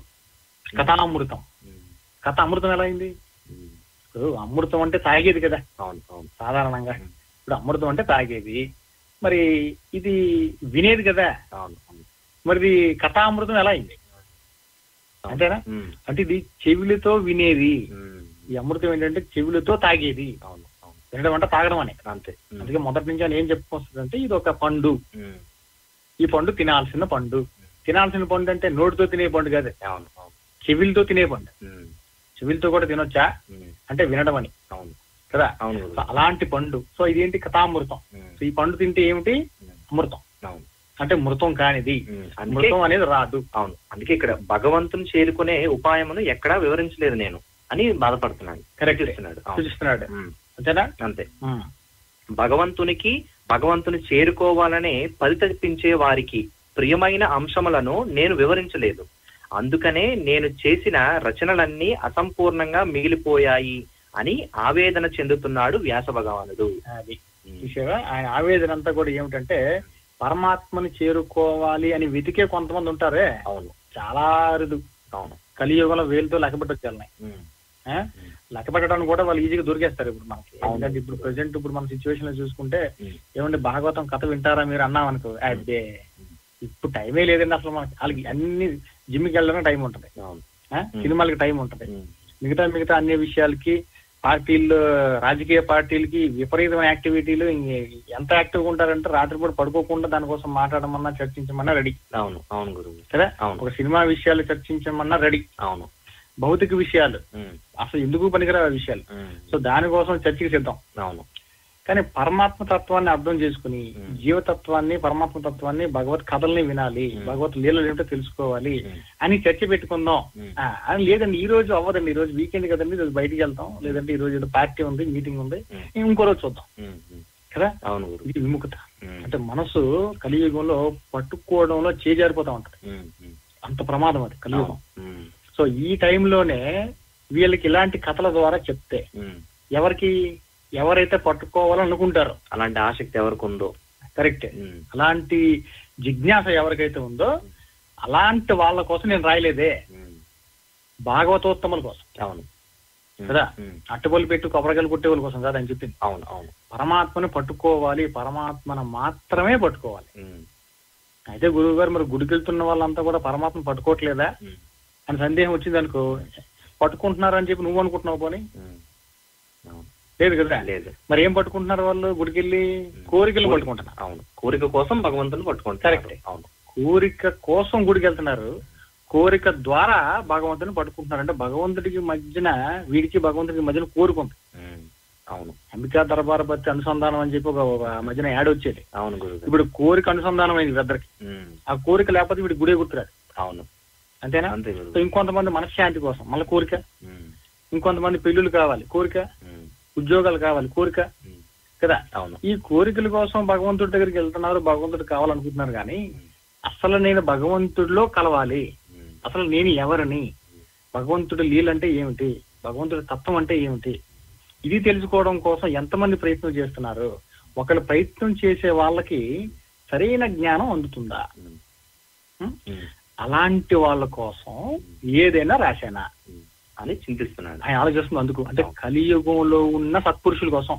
కథామృతం ఉమ్, కథ అమృతం ఎలా అయింది ఉమ్, ఇప్పుడు అమృతం అంటే తాగేది కదా అవును అవును సాధారణంగా ఇప్పుడు అమృతం అంటే తాగేది మరి ఇది వినేది కదా అవును అవును మరి ఇది కథామృతం ఎలా అయింది అవును. అంతేనా ఉమ్, అంటే ఇది చెవులతో వినేది ఉమ్, ఈ అమృతం ఏంటంటే చెవులతో తాగేది అవును అవును వినడం అంటే తాగడం అని అంతే ఉమ్, అందుకే మొదటి నుంచి ఆయన ఏం చెప్పుకొస్తుందంటే ఇది ఒక పండు ఉమ్, ఈ పండు తినాల్సిన పండు తినాల్సిన పండు అంటే నోటితో తినే పండు కాదు అవును అవును చెవిలతో తినే పండు ఉమ్, చెవిలతో కూడా తినొచ్చా ఉమ్, అంటే వినడం అని అవును కదా అవును సో గురు అలాంటి పండు సో ఇదేంటి కథామృతం ఉమ్, సో ఈ పండు తింటే ఏమిటి ఉమ్, అమృతం అవును అంటే మృతం కానిది ఉమ్, అందుకే మృతం అనేది రాదు అవును అందుకే ఇక్కడ భగవంతుని చేరుకునే ఉపాయమును ఎక్కడా వివరించలేదు నేను అని బాధపడుతున్నాను కరెక్ట్ సూచిస్తున్నాడు అవును. సూచిస్తున్నాడు ఉమ్, అంతేనా అంతే ఉమ్. భగవంతునికి భగవంతుని చేరుకోవాలనే పరితపించే వారికి ప్రియమైన అంశములను నేను వివరించలేదు అందుకనే నేను చేసిన రచనలన్నీ అసంపూర్ణంగా మిగిలిపోయాయి అని ఆవేదన చెందుతున్నాడు వ్యాస భగవానుడు అది ఉమ్, చూసావా ఆయన ఆవేదన అంతా కూడా ఏమిటంటే పరమాత్మని చేరుకోవాలి అని వెతికే కొంతమంది ఉంటారే అవును చాలా అరుదు అవును కలియుగంలో వేలుతో లెక్కపెట్టొచ్చు వాళ్ళని ఉమ్, ఆ? లెక్క పెట్టడానికి కూడా వాళ్ళు ఈజీగా దొరికేస్తారు ఇప్పుడు మనకి అవును. ఎందుకంటే ఇప్పుడు ప్రెసెంట్ ఇప్పుడు మన సిచ్యువేషన్ లో చూసుకుంటే ఉమ్, ఏమంటే భాగవతం కథ వింటారా మీరు అన్నాం అనుకో అదే ఇప్పుడు టైమే లేదండి అసలు మనకి వాళ్ళకి అన్ని జిమ్కి వెళ్ళడానికి టైం ఉంటుంది అవును ఆ? సినిమాలకి టైం ఉంటుంది ఉమ్, మిగతా మిగతా అన్ని విషయాలకి పార్టీలు రాజకీయ పార్టీలకి విపరీతమైన యాక్టివిటీలు ఇంక ఎంత యాక్టివ్గా ఉంటారంటే రాత్రిపూట పడుకోకుండా దానికోసం మాట్లాడమన్నా చర్చించమన్నా రెడీ అవును అవును గురువు కదా అవును ఒక సినిమా విషయాలు చర్చించమన్నా రెడీ అవును భౌతిక విషయాలు ఉమ్, అసలు ఎందుకు పనికిరా ఆ విషయాలు ఉమ్, సో దానికోసం చర్చకి సిద్ధం అవును కానీ పరమాత్మ తత్వాన్ని అర్థం చేసుకుని Hmm. జీవతత్వాన్ని పరమాత్మ తత్వాన్ని భగవత్ కథల్ని వినాలి Hmm. భగవత్ లీలలు ఏమిటో తెలుసుకోవాలి Hmm. అని చర్చ పెట్టుకుందాం Hmm. ఆ, అని లేదండి ఈ రోజు అవ్వదండి ఈ రోజు వీకెండ్ కదండి ఈ రోజు బయటికి వెళ్తాం లేదంటే ఈ రోజు ఏదో పార్టీ ఉంది మీటింగ్ ఉంది Hmm. ఇంకో రోజు చూద్దాం ఉమ్, ఉమ్, కదా అవును గురువు ఇది విముఖత ఉమ్, అంటే మనసు కలియుగంలో పట్టుకోవడంలో చేజారిపోతా ఉంటది ఉమ్, ఉమ్, అంత ప్రమాదం అది కలియుగం ఉమ్, సో ఈ టైంలోనే వీళ్ళకి ఇలాంటి కథల ద్వారా చెప్తే ఉమ్. ఎవరికి ఎవరైతే పట్టుకోవాలనుకుంటారో అలాంటి ఆసక్తి ఎవరికి ఉందో కరెక్టే ఉమ్, అలాంటి జిజ్ఞాస ఎవరికైతే ఉందో అలాంటి వాళ్ళ కోసం నేను రాయలేదే ఉమ్, భాగవతోత్తముల కోసం అవును ఉమ్, కదా? ఉమ్, అట్టుబొలు పెట్టి కొబ్బరికాయలు కొట్టే వాళ్ళ కోసం కాదని చెప్పింది అవును అవును పరమాత్మని పట్టుకోవాలి పరమాత్మను మాత్రమే పట్టుకోవాలి ఉమ్, అయితే గురువు గారు మరి గుడికి వెళ్తున్న వాళ్ళంతా కూడా పరమాత్మ పట్టుకోవట్లేదా ఉమ్, అని సందేహం వచ్చింది అనుకో పట్టుకుంటున్నారని చెప్పి నువ్వు అనుకుంటున్నావు పోనీ ఉమ్, అవును లేదు కదా లేదు మరి ఏం పట్టుకుంటున్నారు వాళ్ళు గుడికి వెళ్ళి కోరికలు పట్టుకుంటున్నారు అవును కోరిక కోసం భగవంతుని పట్టుకుంటారు Correct. అవును కోరిక కోసం గుడికి వెళ్తున్నారు కోరిక ద్వారా భగవంతుని పట్టుకుంటున్నారు అంటే భగవంతుడికి మధ్యన వీడికి భగవంతుడికి మధ్యన కోరుకుంది ఉమ్, అవును అంబికా దర్బార్ బతి అనుసంధానం అని చెప్పి ఒక ఒక మధ్యన యాడ్ వచ్చేది అవును గురువు ఇప్పుడు కోరిక అనుసంధానం అయింది ఇద్దరికి ఉమ్, ఆ కోరిక లేకపోతే వీడి గుడే గుర్తురాదు అవును అంతేనా అంతే గురువు సో ఇంకొంతమంది మనశ్శాంతి కోసం మళ్ళీ కోరిక ఉమ్, ఇంకొంతమంది పెళ్ళిళ్ళు కావాలి కోరిక ఉమ్, ఉద్యోగాలు కావాలి కోరిక ఉమ్. కదా అవును ఈ కోరికల కోసం భగవంతుడి దగ్గరికి వెళ్తున్నారు భగవంతుడు కావాలనుకుంటున్నారు కానీ అసలు నేను భగవంతుడిలో కలవాలి ఉమ్, అసలు నేను ఎవరిని భగవంతుడి లీలంటే ఏమిటి భగవంతుడి తత్వం అంటే ఏమిటి ఇది తెలుసుకోవడం కోసం ఎంతమంది ప్రయత్నం చేస్తున్నారు ఒకళ్ళు ప్రయత్నం చేసే వాళ్ళకి సరైన జ్ఞానం అందుతుందా ఉమ్, ఉం? ఉమ్, అలాంటి వాళ్ళ కోసం ఏదైనా రాశానా ఉమ్. అని చింతిస్తున్నాడు ఆయన ఆలోచిస్తుంది అందుకు అంటే కలియుగంలో ఉన్న సత్పురుషుల కోసం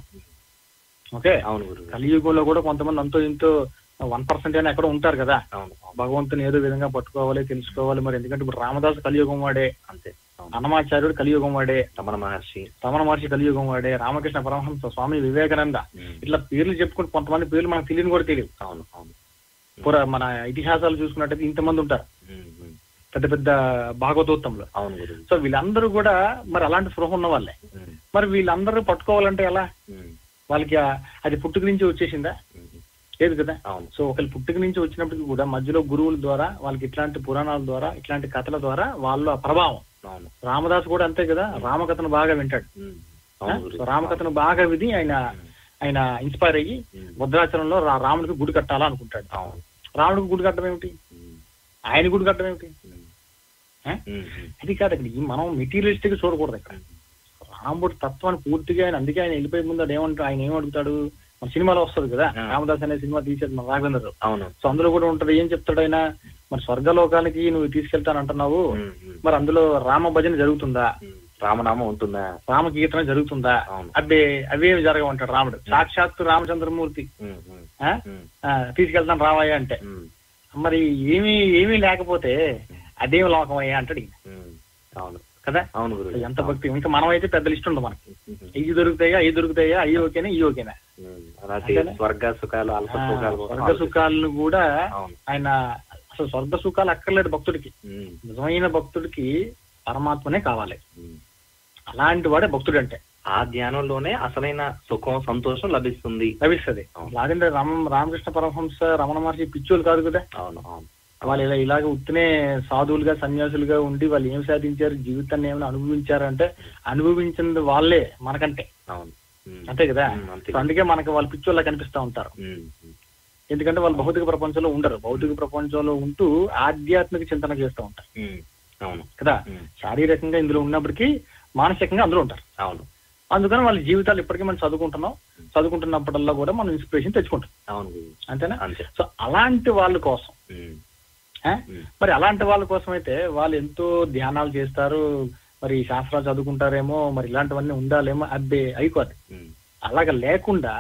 ఓకే అవును గురువు కలియుగంలో కూడా కొంతమంది అంతో ఇంతో వన్ పర్సెంట్ అయినా ఎక్కడ ఉంటారు కదా అవును అవును. భగవంతుని ఏదో విధంగా పట్టుకోవాలి తెలుసుకోవాలి మరి ఎందుకంటే ఇప్పుడు రామదాసు కలియుగం వాడే అంతే అవును అన్నమాచార్యుడు కలియుగం వాడే రమణ మహర్షి రమణ మహర్షి కలియుగం వాడే రామకృష్ణ పరమహంస స్వామి వివేకానంద ఉమ్, ఇట్లా పేర్లు చెప్పుకుంటే కొంతమంది పేర్లు మనకు తెలియని కూడా తెలియదు అవును అవును పురా మన ఇతిహాసాలు చూసుకున్నట్టయితే ఇంతమంది ఉంటారు ఉమ్, ఉమ్. పెద్ద పెద్ద భాగవతోత్తంలో అవును గురువు సో వీళ్ళందరూ కూడా మరి అలాంటి స్పృహ ఉన్న వాళ్ళే ఉమ్, మరి వీళ్ళందరూ పట్టుకోవాలంటే ఎలా ఉమ్, వాళ్ళకి ఆ- అది పుట్టుక నుంచి వచ్చేసిందా ఉమ్. లేదు కదా అవును సో ఒకళ్ళు పుట్టుక నుంచి వచ్చినప్పటికీ కూడా మధ్యలో గురువుల ద్వారా వాళ్ళకి ఇట్లాంటి పురాణాల ద్వారా ఇట్లాంటి కథల ద్వారా వాళ్ళ ప్రభావం అవును రామదాస్ కూడా అంతే కదా రామకథను బాగా వింటాడు ఉమ్, ఆ? అవును సో గురువు రామకథను బాగా విని ఆయన ఆయన ఇన్స్పైర్ అయ్యి ఉమ్, భద్రాచలంలో రా- రాముడికి గుడి కట్టాలా అనుకుంటాడు అవును రాముడికి గుడి కట్టడం ఏమిటి ఉమ్, ఆయన గుడి కట్టడం ఏమిటి ఉమ్, ఆ? ఉమ్, ఉమ్. అది కాదు ఇక్కడ ఈ మనం మెటీరియలిస్టిక్ చూడకూడదు ఇక్కడ రాముడి తత్వాన్ని పూర్తిగా ఆయన అందుకే ఆయన వెళ్ళిపోయే ముందు అది ఏమంటాడు ఆయన ఏమడుగుతాడు మన సినిమాలో వస్తుంది కదా ఆ. రామదాస్ అనే సినిమా తీసేది మన రాఘవేంద్ర అవును సో అందులో కూడా ఉంటది ఏం చెప్తాడు ఆయన మరి స్వర్గలోకానికి నువ్వు తీసుకెళ్తాను అంటున్నావు ఉమ్, ఉమ్, మరి అందులో రామ భజన జరుగుతుందా ఉమ్. రామనామం ఉంటుందా రామ కీర్తన జరుగుతుందా అవును అబ్బే అవేమి జరగమంటాడు రాముడు సాక్షాత్తు రామచంద్రమూర్తి ఉమ్, ఉమ్, ఆ? ఉమ్, ఆ, తీసుకెళ్తాను రావయ్య అంటే ఉమ్, మరి ఏమీ ఏమీ లేకపోతే అదేం లోకం అయ్యా అంటాడు ఈయన. ఉమ్. అవును కదా అవును గురువు ఎంత భక్తి ఇంకా మనం అయితే పెద్ద లిస్ట్ ఉండదు మనకి ఉమ్, ఇవి దొరుకుతాయా అవి దొరుకుతాయా అవి ఓకేనా ఇవి ఓకేనా ఉమ్. అలాంటి అంతేనా? స్వర్గ సుఖాలు అల్ప ఆ, సుఖాలు కోసం స్వర్గ సుఖాలను కూడా అవును ఆయన అసలు స్వర్గ సుఖాలు అక్కర్లేదు భక్తుడికి ఉమ్, నిజమైన భక్తుడికి పరమాత్మనే కావాలి ఉమ్. అలాంటి వాడే భక్తుడు అంటే ఆ ధ్యానంలోనే అసలైన సుఖం సంతోషం లభిస్తుంది లభిస్తుంది అవును. లేదంటే రామ రామకృష్ణ పరమహంస రమణ మహర్షి పిచ్చోలు కాదు కదా అవును అవును వాళ్ళు ఇలా ఇలాగ ఉత్తినే సాధువులుగా సన్యాసులుగా ఉండి వాళ్ళు ఏం సాధించారు జీవితాన్ని ఏమైనా అనుభవించారంటే అనుభవించింది వాళ్ళే మనకంటే అవును ఉమ్. అంతే కదా ఉమ్, అంతే సో అందుకే మనకి వాళ్ళు పిచ్చోళ్ళ కనిపిస్తా ఉంటారు ఉమ్, ఉమ్. ఎందుకంటే వాళ్ళు భౌతిక ప్రపంచంలో ఉండరు భౌతిక ప్రపంచంలో ఉంటూ ఆధ్యాత్మిక చింతన చేస్తూ ఉంటారు ఉమ్. అవును కదా ఉమ్. శారీరకంగా ఇందులో ఉన్నప్పటికీ మానసికంగా అందులో ఉంటారు అవును అందుకని వాళ్ళ జీవితాలు ఇప్పటికీ మనం చదువుకుంటున్నాం చదువుకుంటున్నప్పుడల్లా కూడా మనం ఇన్స్పిరేషన్ తెచ్చుకుంటాం అవును గురువు. అంతేనా అంతే సో అలాంటి వాళ్ళ కోసం ఉమ్, ఆ? ఉమ్. మరి అలాంటి వాళ్ళ కోసం అయితే వాళ్ళు ఎంతో ధ్యానాలు చేస్తారు మరి శాస్త్రాలు చదువుకుంటారేమో మరి ఇలాంటివన్నీ ఉండాలేమో అబ్బే అయిపోద్ది ఉమ్, అలాగ లేకుండా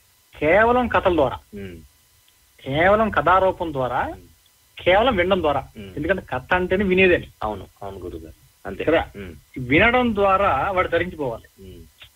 కేవలం కథల ద్వారా ఉమ్. కేవలం కథారూపం ద్వారా కేవలం వినడం ద్వారా ఉమ్. ఎందుకంటే కథ అంటేనే వినేదని అవును అవును గురువు గారు అంతే కదా ఉమ్, వినడం ద్వారా వాడు ధరించిపోవాలి ఉమ్,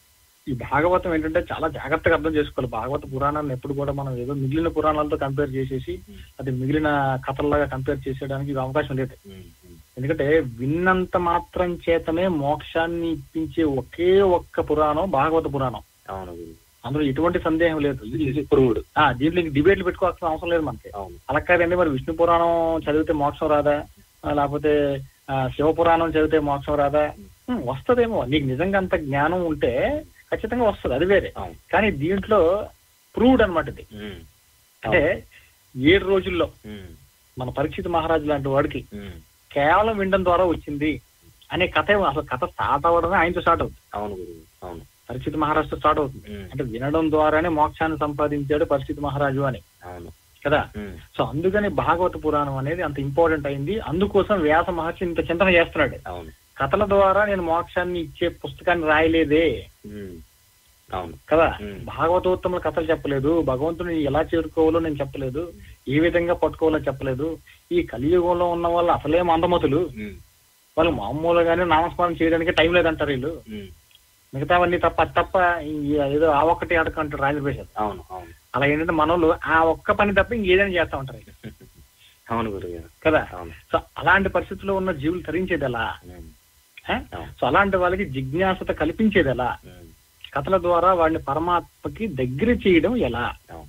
ఈ భాగవతం ఏంటంటే చాలా జాగ్రత్తగా అర్థం చేసుకోవాలి భాగవత పురాణాన్ని ఎప్పుడు కూడా మనం ఏదో మిగిలిన పురాణాలతో కంపేర్ చేసేసి అది మిగిలిన కథల్లాగా కంపేర్ చేసేయడానికి ఇది అవకాశం లేదు ఉమ్, ఉమ్. ఎందుకంటే విన్నంత మాత్రం చేతనే మోక్షాన్ని ఇప్పించే ఒకే ఒక్క పురాణం భాగవత పురాణం అవును గురువు అందులో ఎటువంటి సందేహం లేదు ఇది పురుగుడు ఆ దీంట్లో ఇంక డిబేట్లు పెట్టుకోవాల్సిన అవసరం లేదు మనకి అవును అలా కాదండి మరి విష్ణు పురాణం చదివితే మోక్షం రాదా ఆ, లేకపోతే ఆ, శివ పురాణం చదివితే మోక్షం రాదా హ్మ్, వస్తదేమో నీకు నిజంగా అంత జ్ఞానం ఉంటే ఖచ్చితంగా వస్తుంది అది వేరే అవును కానీ దీంట్లో ప్రూవ్డ్ అన్నమాట ఇది ఉమ్, అంటే ఏడు రోజుల్లో ఉమ్, మన పరీక్షిత్ మహారాజు లాంటి వాడికి ఉమ్. కేవలం వినడం ద్వారా వచ్చింది అనే కథ ఏమో అసలు కథ స్టార్ట్ అవ్వడమే ఆయనతో స్టార్ట్ అవుతుంది అవును గురువు అవును పరిస్థితి మహారాజుతో స్టార్ట్ అవుతుంది ఉమ్, అంటే వినడం ద్వారానే మోక్షాన్ని సంపాదించాడు పరిస్థితి మహారాజు అని అవును కదా ఉమ్, సో అందుకని భాగవత పురాణం అనేది అంత ఇంపార్టెంట్ అయింది అందుకోసం వ్యాస మహర్షి ఇంత చింతన చేస్తున్నాడు అవును కథల ద్వారా నేను మోక్షాన్ని ఇచ్చే పుస్తకాన్ని రాయలేదే ఉమ్, అవును కదా ఉమ్. భాగవతోత్తముల కథలు చెప్పలేదు భగవంతుని ఎలా చేరుకోవాలో నేను చెప్పలేదు ఏ విధంగా పట్టుకోవాలో చెప్పలేదు ఈ కలియుగంలో ఉన్న వాళ్ళు అసలే మందమతులు ఉమ్, వాళ్ళు మామూలుగానే నామస్మరణ చేయడానికి టైం లేదంటారు వీళ్ళు ఉమ్. మిగతావన్నీ తప్ప అది తప్ప ఈ ఏదో ఆ ఒక్కటి అడకంటారు రాజేంద్ర ప్రసాద్ అవును అవును అలా ఏంటంటే మనోళ్ళు ఆ ఒక్క పని తప్ప ఇంకేదైనా చేస్తా ఉంటారు వీళ్ళు. అవును గురువు గారు కదా అవును సో అలాంటి పరిస్థితుల్లో ఉన్న జీవులు తరించేది ఎలా ఉమ్, ఆ? అవును. సో అలాంటి వాళ్ళకి జిజ్ఞాసత కల్పించేది ఎలా ఉమ్, కథల ద్వారా వాడిని పరమాత్మకి దగ్గర చేయడం ఎలా అవును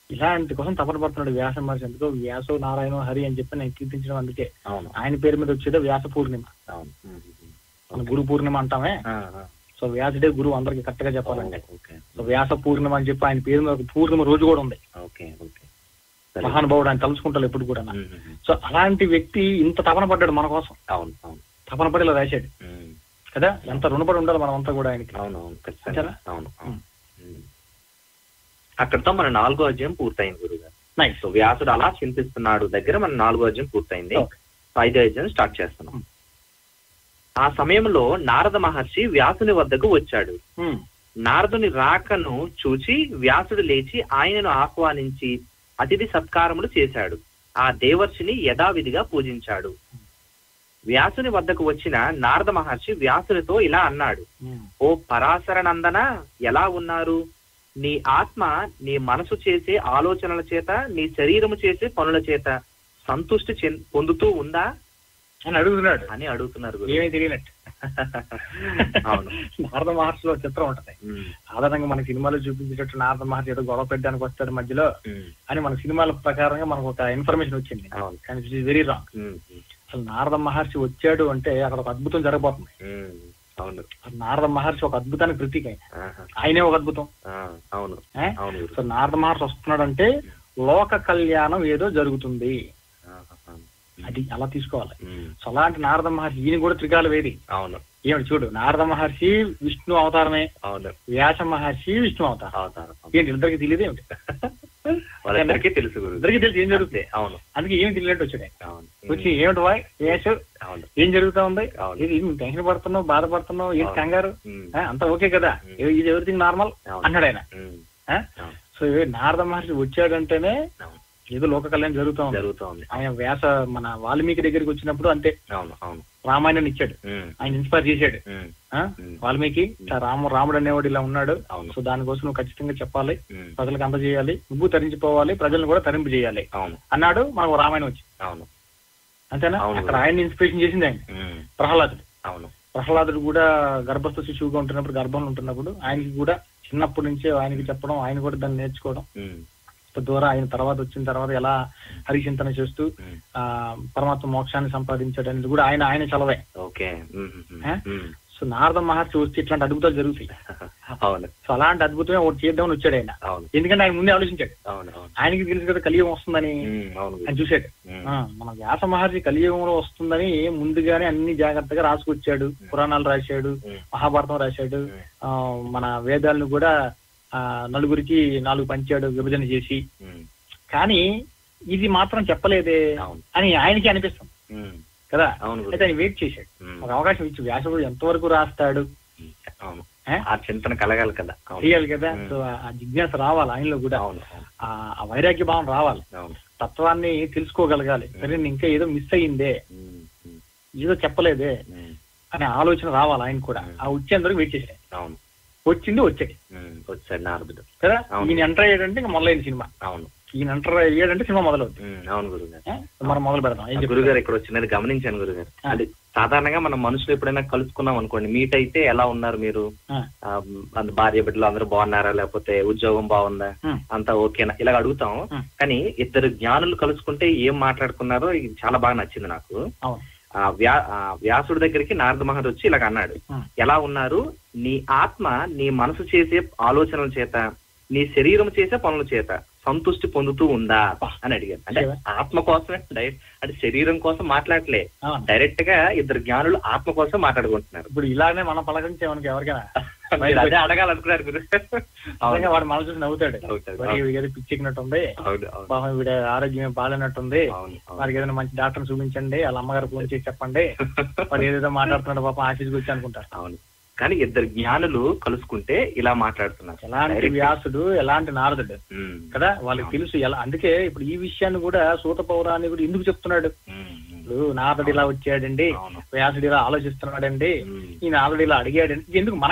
ఇలాంటి కోసం తపన పడుతున్నాడు వ్యాస మహర్షి ఎందుకో వ్యాసో నారాయణ హరి అని చెప్పి నేను కీర్తించడం అందుకే అవును ఆయన పేరు మీద వచ్చేదో వ్యాస పూర్ణిమ అవును ఉమ్, ఉమ్, మన గురు పూర్ణిమ అంటామే ఆ, ఆ, సో వ్యాసుడే గురువు అందరికి కరెక్ట్ గా చెప్పాలంటే ఓకే సో వ్యాస పూర్ణిమ అని చెప్పి ఆయన పేరు మీద ఒక పూర్ణిమ రోజు కూడా ఉంది ఓకే ఓకే సరే. మహానుభావుడు ఆయన తలుచుకుంటారు ఎప్పుడు కూడా ఉమ్, ఉమ్, ఉమ్. సో అలాంటి వ్యక్తి ఇంత తపన పడ్డాడు మన కోసం అవును అవును తపన పడి ఇలా రాశాడు ఉమ్, కదా ఎంత రుణపడి ఉండాలి మనం అంతా కూడా ఆయనకి అవును అవును ఖచ్చితంగా అంతేనా? అవును అవును ఉమ్. అక్కడితో మన నాలుగో అధ్యాయం పూర్తయింది గురుగారు నైస్ సో వ్యాసుడు అలా చింతిస్తున్నాడు దగ్గర మన నాలుగో అధ్యాయం పూర్తయింది Okay. సో ఐదో అధ్యాయం స్టార్ట్ చేస్తున్నాం ఆ సమయంలో నారద మహర్షి వ్యాసుని వద్దకు వచ్చాడు నారదుని రాకను చూచి వ్యాసుడు లేచి ఆయనను ఆహ్వానించి అతిథి సత్కారములు చేశాడు ఆ దేవర్షిని యథావిధిగా పూజించాడు వ్యాసుని వద్దకు వచ్చిన నారద మహర్షి వ్యాసునితో ఇలా అన్నాడు ఓ పరాశర నందన ఎలా ఉన్నారు నీ ఆత్మ నీ మనసు చేసే ఆలోచనల చేత నీ శరీరము చేసే పనుల చేత సంతుష్టి చెంద- పొందుతూ ఉందా అని అడుగుతున్నాడు అని అడుగుతున్నారు గురు. ఏమీ తెలియనట్టు అవును నారద మహర్షిలో చిత్రం ఉంటది ఉమ్, సాధారణంగా మన సినిమాలో చూపించేటట్టు నారద మహర్షి ఏదో గొడవ పెట్టడానికి వస్తాడు మధ్యలో ఉమ్, అని మన సినిమాల ప్రకారంగా మనకు ఒక ఇన్ఫర్మేషన్ వచ్చింది అవును కానీ it very wrong um, um, అసలు నారద మహర్షి వచ్చాడు అంటే అక్కడ ఒక అద్భుతం జరగబోతుంది ఉమ్, అవును అసలు నారద మహర్షి ఒక అద్భుతానికి ప్రతీక ఆయన ఆహా, ఆయనే ఒక అద్భుతం ఆ, అవును ఏ? అవును గురు. సో నారద మహర్షి వస్తున్నాడంటే లోక కళ్యాణం ఏదో జరుగుతుంది ఆహా, అవును. అది అలా తీసుకోవాలి ఉమ్, సో అలాంటి నారద మహర్షి ఈయన కూడా త్రికాల వేది అవును ఏమిటి చూడు నారద మహర్షి విష్ణు అవతారమే అవును వ్యాస మహర్షి విష్ణు అవతారం అవతారం ఏంటి ఇద్దరికి తెలియదు ఏమిటి వాళ్ళందరికీ తెలుసు గురు ఇద్దరికి తెలిసి ఏం జరుగుతుంది అవును అందుకే ఏమి తెలియనట్టు వచ్చాడు ఆయన. అవును వచ్చి ఏమిటి వాయ్ వేసు అవును ఏం జరుగుతా ఉంది అవును. ఇది నువ్వు టెన్షన్ పడుతున్నావు బాధపడుతున్నావు ఏంటి అవును. కంగారు ఉమ్, ఆ, అంతా ఓకే కదా ఉమ్. ఇది ఎవ్రీథింగ్ నార్మల్ అవును. అన్నాడు ఆయన ఉమ్, ఆ? అవును. సో ఏ నారద మహర్షి వచ్చాడంటేనే అవును. ఏదో లోక కళ్యాణం జరుగుతా ఉంది జరుగుతూ ఉంది ఆయన వ్యాస మన వాల్మీకి దగ్గరికి వచ్చినప్పుడు అంతే అవును అవును రామాయణాన్ని ఇచ్చాడు ఉమ్, ఆయన ఇన్స్పైర్ చేశాడు ఉమ్, ఆ? ఉమ్, వాల్మీకి ఇట్లా రాము రాముడు అనేవాడు ఇలా ఉన్నాడు అవును సో దానికోసం నువ్వు ఖచ్చితంగా చెప్పాలి ఉమ్, ప్రజలకు అందజేయాలి నువ్వు తరించిపోవాలి ప్రజలను కూడా తరింపు చేయాలి అవును అన్నాడు మనకు రామాయణం వచ్చి అవును అంతేనా అవును. అక్కడ ఆయన ఇన్స్పిరేషన్ చేసింది ఆయన ఉమ్, ప్రహ్లాదుడు అవును ప్రహ్లాదుడు కూడా గర్భస్థ శిశువుగా ఉంటున్నప్పుడు గర్భంలో ఉంటున్నప్పుడు ఆయనకి కూడా చిన్నప్పటి నుంచే ఆయనకి చెప్పడం ఆయన కూడా దాన్ని నేర్చుకోవడం ఉమ్, ద్వారా ఆయన తర్వాత వచ్చిన తర్వాత ఎలా హరిచింతన చేస్తూ ఉమ్, ఆ పరమాత్మ మోక్షాన్ని సంపాదించాడు అనేది కూడా ఆయన ఆయన చలవే ఓకే ఉమ్, ఉమ్, ఏ? ఉమ్, సో నారద మహర్షి వస్తే ఇట్లాంటి అద్భుతాలు జరుగుతాయి అవును సో అలాంటి అద్భుతమే ఒకటి చేద్దామని వచ్చాడు ఆయన అవును ఎందుకంటే ఆయన ముందే ఆలోచించాడు అవును అవును ఆయనకి తెలుసు కదా కలియుగం వస్తుందని ఉమ్, అవును ఆయన చూశాడు ఉమ్, ఆ, మన వ్యాస మహర్షి కలియుగంలో వస్తుందని ముందుగానే అన్ని జాగ్రత్తగా రాసుకొచ్చాడు పురాణాలు రాశాడు ఉమ్, మహాభారతం రాశాడు ఉమ్, ఆ, మన వేదాలను కూడా ఆ నలుగురికి నాలుగు పంచాడు విభజన చేసి ఉమ్, కానీ ఇది మాత్రం చెప్పలేదే అవును అని ఆయనకి అనిపిస్తుంది ఉమ్, కదా అవును గురు. అయితే ఆయన వెయిట్ చేశాడు ఉమ్, ఒక అవకాశం ఇచ్చి వ్యాసుడు ఎంతవరకు రాస్తాడు ఉమ్, అవును ఏ? ఆ చింతన కలగాలి కదా అవును చేయాలి కదా ఉమ్. సో ఆ జిజ్ఞాస రావాలి ఆయనలో కూడా అవును అవును ఆ ఆ వైరాగ్య భావం రావాలి అవును తత్వాన్ని తెలుసుకోగలగాలి సరే నేను ఇంకా ఏదో మిస్ అయ్యిందే ఉమ్, ఉమ్, ఏదో చెప్పలేదే ఉమ్, అనే ఆలోచన రావాలి ఆయన కూడా ఆ వచ్చేందుకు వెయిట్ చేశాడు అవును వచ్చింది వచ్చాడు ఉమ్, వచ్చాడు నారదుడు కదా అవును. ఈయన ఎంటర్ అయ్యాడంటే ఇంకా మొదలైన సినిమా అవును ఈయన ఎంటర్ అయ్యాడంటే సినిమా మొదలవుతుంది ఉమ్, అవును గురుగారు ఏ? మనం మొదలు పెడదాం ఏం చెప్తారు? గురుగారు ఇక్కడ వచ్చినది గమనించాను గురుగారు ఆ. అది సాధారణంగా మనం మనుషులు ఎప్పుడైనా కలుసుకున్నాం అనుకోండి మీట్ అయితే ఎలా ఉన్నారు మీరు ఆ. ఆ, అంత భార్య బిడ్డలు అందరూ బాగున్నారా లేకపోతే ఉద్యోగం బాగుందా ఉమ్. అంతా ఓకేనా ఇలా అడుగుతాం ఉమ్. కానీ ఇద్దరు జ్ఞానులు కలుసుకుంటే ఏం మాట్లాడుకున్నారో ఇది చాలా బాగా నచ్చింది నాకు అవును ఆ వ్యా ఆ వ్యాసుడి దగ్గరికి నారద మహర్షి వచ్చి ఇలాగ అన్నాడు ఉమ్. ఎలా ఉన్నారు నీ ఆత్మ నీ మనసు చేసే ఆలోచనల చేత నీ శరీరం చేసే పనుల చేత సంతృష్టి పొందుతూ ఉందా అని అడిగారు అంటే నిజమే. ఆత్మ కోసమే డైరెక్ట్ అంటే శరీరం కోసం మాట్లాడలే అవును. డైరెక్ట్ గా ఇద్దరు జ్ఞానులు ఆత్మ కోసం మాట్లాడుకుంటున్నారు ఇప్పుడు ఇలానే మనం పలకరించే మనకి ఎవరికైనా మీరు అదే అడగాలనుకున్నారు గురు అవును నిజంగా వాడు మనసు చూసి నవ్వుతాడు నవ్వుతాడు. వాడికి ఏదో పిచ్చెక్కినట్టుంది అవును అవును పాపం వీడి ఆరోగ్యం బాగాలేనట్టుంది అవును అవును. వాడికి ఏదైనా మంచి డాక్టర్ చూపించండి వాళ్ళ అమ్మగారు ఫోన్ చేసి చెప్పండి వాడు ఏదేదో మాట్లాడుతున్నాడు పాపం ఆఫీస్కి వచ్చి అనుకుంటారు అవును కానీ ఇద్దరు జ్ఞానులు కలుసుకుంటే ఇలా మాట్లాడుతున్నారు ఎలాంటి Direct. వ్యాసుడు ఎలాంటి నారదుడు ఉమ్, కదా వాళ్ళకి తెలుసు ఎలా అందుకే ఇప్పుడు ఈ విషయాన్ని కూడా సూత పౌరాణికుడు ఎందుకు చెప్తున్నాడు ఉమ్, ఉమ్, ఇప్పుడు నారదుడు ఇలా వచ్చాడండి అవును వ్యాసుడు ఇలా ఆలోచిస్తున్నాడండి ఉమ్, ఈ నారదుడు ఇలా అడిగాడండి ఎందుకు మనకెందుకు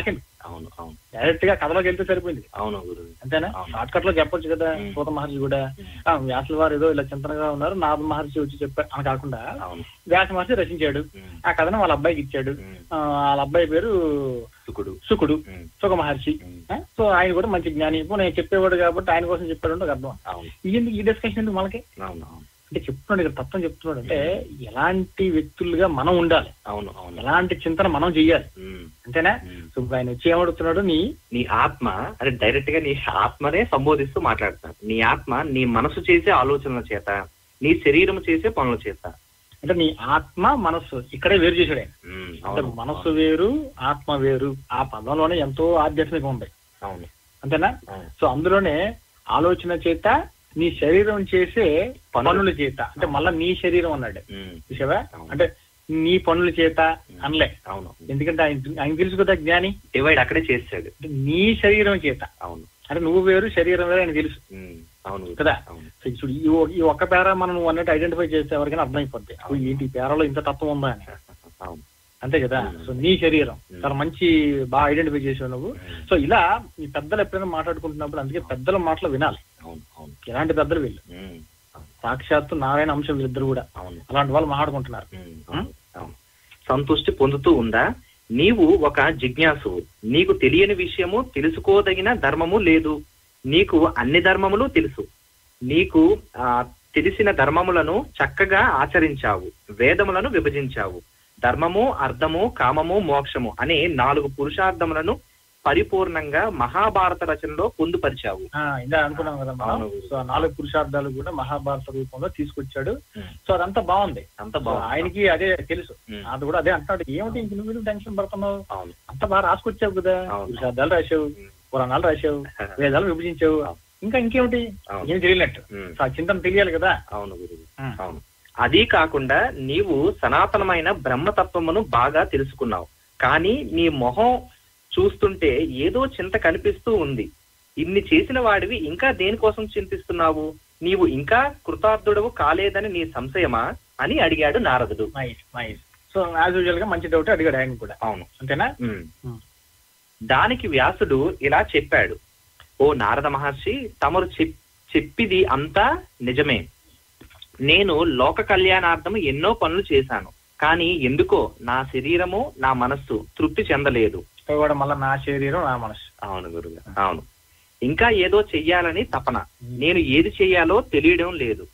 అవును అవును డైరెక్ట్ గా కథలోకి వెళ్తే సరిపోయింది అవును గురువు అంతేనా అవును. షార్ట్ కట్ లో చెప్పొచ్చు కదా ఉమ్. సూత మహర్షి కూడా ఆ, వ్యాసుల వారు ఏదో ఇలా చింతనగా ఉన్నారు నారద మహర్షి వచ్చి చెప్పారు అని కాకుండా అవును వ్యాస మహర్షి రచించాడు ఉమ్, ఆ కథను వాళ్ళ అబ్బాయికి ఇచ్చాడు ఉమ్, ఆ, వాళ్ళ అబ్బాయి పేరు శుకుడు సుకుడు ఉమ్, సుఖ మహర్షి ఉమ్, ఆ, సో ఆయన కూడా మంచి జ్ఞాని ఇప్పుడు నేను చెప్పేవాడు కాబట్టి ఆయన కోసం చెప్పాడు అంటే ఒక అర్థం అవును ఇది ఈ డిస్కషన్ ఎందుకు మనకి అవును అవును అంటే చెప్తున్నాడు ఇక్కడ తత్వం చెప్తున్నాడు అంటే ఎలాంటి వ్యక్తులుగా మనం ఉండాలి అవును అవును ఎలాంటి చింతన మనం చెయ్యాలి ఉమ్, అంతేనా ఉమ్. సో ఇప్పుడు ఆయన వచ్చి ఏమడుగుతున్నాడు నీ నీ ఆత్మ అంటే డైరెక్ట్ గా నీ ఆత్మనే సంబోధిస్తూ మాట్లాడతాను నీ ఆత్మ నీ మనసు చేసే ఆలోచనల చేత నీ శరీరం చేసే పనుల చేత అంటే నీ ఆత్మ మనస్సు ఇక్కడే వేరు చేశాడు ఆయన ఉమ్, అంటే అవును మనస్సు వేరు ఆత్మ వేరు ఆ పదంలోనే ఎంతో ఆధ్యాత్మికం ఉంది అవును అంతేనా అవును సో అందులోనే ఆలోచన చేత నీ శరీరం చేసే పనులు. పనుల చేత అంటే మళ్ళా నీ శరీరం అన్నాడు ఉమ్, చూసావా అవును. అంటే నీ పనుల చేత అనలే అవును ఎందుకంటే ఆయన ఆయన తెలుసు కదా జ్ఞాని డివైడ్ అక్కడే చేస్తాడు అంటే నీ శరీరం చేత అవును అంటే నువ్వు వేరు శరీరం వేరు ఆయన తెలుసు ఉమ్, అవును గురు. కదా అవును సో చూడు ఈ ఒ- ఈ ఒక్క పేర మనం నువ్వు అన్నట్టు ఐడెంటిఫై చేస్తే ఎవరికైనా అర్థమైపోద్ది ఓ, ఏంటి ఈ పేరలో ఇంత తత్వం ఉందా అని అవును అంతే కదా ఉమ్. సో నీ శరీరం ఉమ్. చాలా మంచి బాగా ఐడెంటిఫై చేసావు నువ్వు ఉమ్, సో ఇలా ఈ పెద్దలు ఎప్పుడైనా మాట్లాడుకుంటున్నప్పుడు అందుకే పెద్దల మాటలు వినాలి అవును అవును ఎలాంటి పెద్దలు వీళ్ళు ఉమ్, సాక్షాత్తు నారాయణ అంశం వీళ్ళిద్దరు కూడా అవును అలాంటి వాళ్ళు మాట్లాడుకుంటున్నారు ఉమ్, అవును, అవును. సంతృష్టి పొందుతూ ఉందా నీవు ఒక జిజ్ఞాసువు నీకు తెలియని విషయము తెలుసుకోదగిన ధర్మము లేదు నీకు అన్ని ధర్మములు తెలుసు నీకు ఆ తెలిసిన ధర్మములను చక్కగా ఆచరించావు వేదములను విభజించావు ధర్మము అర్థము కామము మోక్షము అనే నాలుగు పురుషార్థములను పరిపూర్ణంగా మహాభారత రచనలో పొందుపరిచావు ఆ, ఇందా అనుకున్నాం కదా మనం అవును. సో ఆ నాలుగు పురుషార్థాలు కూడా మహాభారత రూపంలో తీసుకొచ్చాడు ఉమ్. సో అదంతా బాగుంది అంత సో బాగుంది ఆయనకి అదే తెలుసు ఉమ్. అది కూడా అదే అంటున్నాడు ఏమిటి ఇంక నువ్వు ఎందుకు టెన్షన్ పడుతున్నావు అవును అంత బాగా రాసుకొచ్చావు కదా అవును. పురుషార్థాలు రాశావు ఉమ్. పురాణాలు రాశావు వేదాలు విభజించావు అవును. ఇంకా ఇంకేమిటి అవును. ఏం తెలియనట్టు ఉమ్. సో ఆ చింతన తెలియాలి కదా అవును గురువు ఉమ్. అవును అదీ కాకుండా నీవు సనాతనమైన బ్రహ్మతత్వమును బాగా తెలుసుకున్నావు కానీ నీ మొహం చూస్తుంటే ఏదో చింత కనిపిస్తూ ఉంది ఇన్ని చేసిన వాడివి ఇంకా దేనికోసం చింతిస్తున్నావు నీవు ఇంకా కృతార్థుడవు కాలేదని నీ సంశయమా అని అడిగాడు నారదుడు nice nice so as usual గా మంచి డౌట్ అడిగాడు ఆయన కూడా అవును అంతేనా ఉమ్. ఉమ్. దానికి వ్యాసుడు ఇలా చెప్పాడు ఓ నారద మహర్షి తమరు చెప్- చెప్పిది అంతా నిజమే నేను లోక కళ్యాణార్థం ఎన్నో పనులు చేశాను కానీ ఎందుకో నా శరీరము నా మనస్సు తృప్తి చెందలేదు ఇక్కడ కూడా మళ్ళీ నా శరీరం నా మనసు అవును గురువు అవును ఇంకా ఏదో చెయ్యాలని తపన నేను ఏది చెయ్యాలో తెలియడం లేదు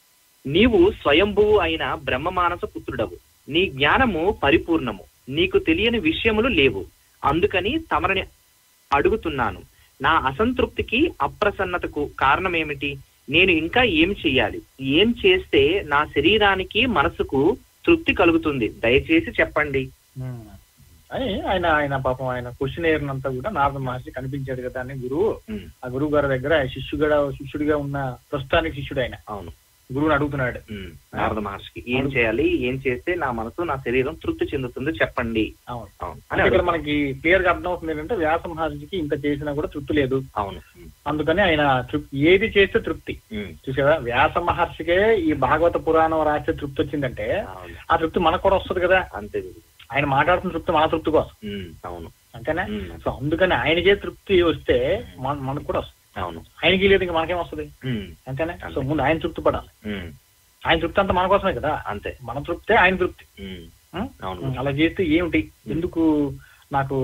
నీవు స్వయంభువు అయిన బ్రహ్మ మానస పుత్రుడవు నీ జ్ఞానము పరిపూర్ణము నీకు తెలియని విషయములు లేవు అందుకని తమరని అడుగుతున్నాను నా అసంతృప్తికి అప్రసన్నతకు కారణమేమిటి నేను ఇంకా ఏం చెయ్యాలి ఏం చేస్తే నా శరీరానికి మనసుకు తృప్తి కలుగుతుంది దయచేసి చెప్పండి ఉమ్. అని ఆయన ఆయన పాపం ఆయన క్వశ్చన్ అంతా కూడా నారద మహర్షి కనిపించాడు కదా అని గురువు ఉమ్, ఆ గురువు గారి దగ్గర శిష్యుగా శిష్యుడిగా ఉన్న ప్రస్తుతానికి శిష్యుడు ఆయన అవును గురువుని అడుగుతున్నాడు ఉమ్, నారద మహర్షికి ఏం చేయాలి ఏం చేస్తే నా మనసు నా శరీరం తృప్తి చెందుతుంది చెప్పండి అవును అవును అంటే అని ఇక్కడ అడుగుతాడు. మనకి క్లియర్ గా అర్థం అవుతుంది ఏంటంటే వ్యాస మహర్షికి ఇంత చేసినా కూడా తృప్తి లేదు అవును ఉమ్, అందుకని ఆయన తృప్తి ఏది చేస్తే తృప్తి ఉమ్, చూసావా వ్యాస మహర్షికే ఈ భాగవత పురాణం రాసే తృప్తి వచ్చిందంటే అవును ఆ తృప్తి మనకు కూడా వస్తుంది కదా అంతే గురు. ఆయన మాట్లాడుతున్న తృప్తి మన తృప్తి కోసం ఉమ్, అవును అంతేనా ఉమ్, సో అందుకని ఆయనకే తృప్తి వస్తే మన మనకు కూడా వస్తుంది అవును ఆయనకి లేదు ఇంకా మనకేం వస్తుంది ఉమ్, అంతేనా సో ముందు ఆయన తృప్తి పడాలి ఉమ్, ఆయన తృప్తి అంతా మన కోసమే కదా అంతే మన తృప్తే ఆయన తృప్తి ఉమ్, ఉం? అవును ఉం, అలా చేస్తే ఏమిటి ఎందుకు నాకు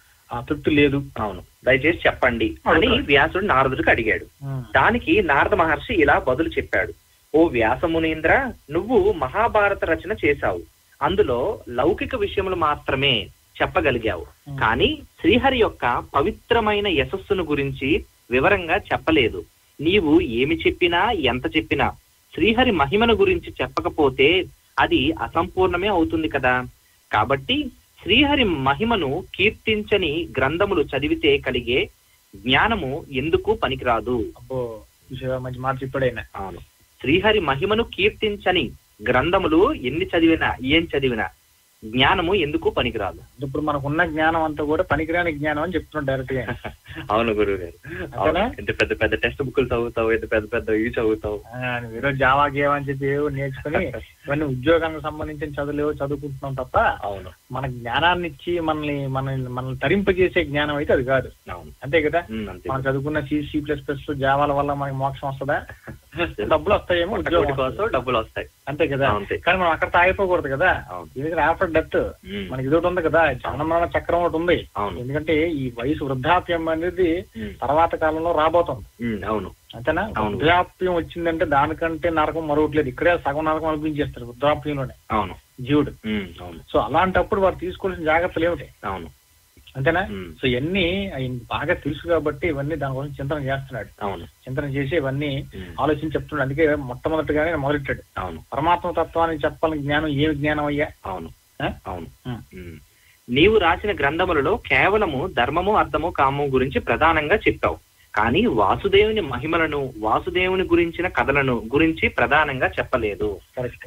ఆ తృప్తి లేదు అవును దయచేసి చెప్పండి అని అడుగుతాడు. వ్యాసుడు నారదుడికి అడిగాడు ఉం. దానికి నారద మహర్షి ఇలా బదులు చెప్పాడు ఓ వ్యాసమునీంద్ర నువ్వు మహాభారత రచన చేశావు అందులో లౌకిక విషయములు మాత్రమే చెప్పగలిగావు కానీ శ్రీహరి యొక్క పవిత్రమైన యశస్సును గురించి వివరంగా చెప్పలేదు నీవు ఏమి చెప్పినా ఎంత చెప్పినా శ్రీహరి మహిమను గురించి చెప్పకపోతే అది అసంపూర్ణమే అవుతుంది కదా కాబట్టి శ్రీహరి మహిమను కీర్తించని గ్రంథములు చదివితే కలిగే జ్ఞానము ఎందుకు పనికిరాదు అబ్బో చూసావా మంచి మాట చెప్పాడు ఆయన అవును శ్రీహరి మహిమను కీర్తించని గ్రంథములు ఎన్ని చదివినా ఏం చదివినా జ్ఞానము ఎందుకు పనికిరాదు ఇప్పుడు మనకున్న జ్ఞానం అంతా కూడా పనికిరాని జ్ఞానం అని చెప్తున్నాం డైరెక్ట్ గా అవును గురువు గారు అంతేనా? ఎంత పెద్ద పెద్ద టెక్స్ట్ బుక్లు చదువుతావు ఎంత పెద్ద పెద్ద ఇవి చదువుతావు ఆ, నువ్వేదో జావా గేమ్ అని చెప్పి ఏవో నేర్చుకుని ఇవన్నీ ఉద్యోగానికి సంబంధించిన చదువులేవో చదువుకుంటున్నాం తప్ప అవును మన జ్ఞానాన్ని ఇచ్చి మనల్ని మనల్ని మనల్ని తరింపజేసే జ్ఞానం అయితే అది కాదు అవును అంతే కదా ఉమ్, అంతే మనం చదువుకున్న సి సి ప్లస్ ప్లస్ జావాల వల్ల మనకి మోక్షం వస్తుందా డబ్బులు వస్తాయేమో కోటి ఉద్యోగం కోసం వస్తుంది. డబ్బులు వస్తాయి అంతే కదా అంతే. కానీ మనం అక్కడ తాగిపోకూడదు కదా అవును ఎందుకంటే ఆఫ్టర్ డెత్ ఉమ్, మనకి ఇదొకటి ఉంది కదా జనమరణ చక్రం ఒకటి ఉంది అవును ఎందుకంటే ఈ వయసు వృద్ధాప్యం అనేది ఉమ్, తర్వాత కాలంలో రాబోతుంది ఉమ్, అవును అంతేనా అవును. వృద్ధాప్యం వచ్చిందంటే దానికంటే నరకం మరొకట్లేదు ఇక్కడే సగం నరకం అనిపించేస్తారు వృద్ధాప్యంలోనే అవును జీవుడు ఉమ్, అవును సో అలాంటప్పుడు వారు తీసుకోవాల్సిన జాగ్రత్తలు ఏమిటి అవును అంతేనా ఉమ్, సో ఇవన్నీ ఆయన బాగా తెలుసు కాబట్టి ఇవన్నీ దానికోసం చింతన చేస్తున్నాడు అవును చింతన చేసి ఇవన్నీ ఉమ్, ఆలోచించి చెప్తున్నాడు అందుకే మొట్టమొదటిగానే మొదలెట్టాడు అవును పరమాత్మ తత్వాన్ని చెప్పాలని జ్ఞానం ఏమి జ్ఞానం అయ్యా అవును ఆ? అవును ఉమ్. ఉమ్. నీవు రాసిన గ్రంథములలో కేవలము ధర్మము అర్థము కామము గురించి ప్రధానంగా చెప్పావు కానీ వాసుదేవుని మహిమలను వాసుదేవుని గురించిన కథలను గురించి ప్రధానంగా చెప్పలేదు కరెక్ట్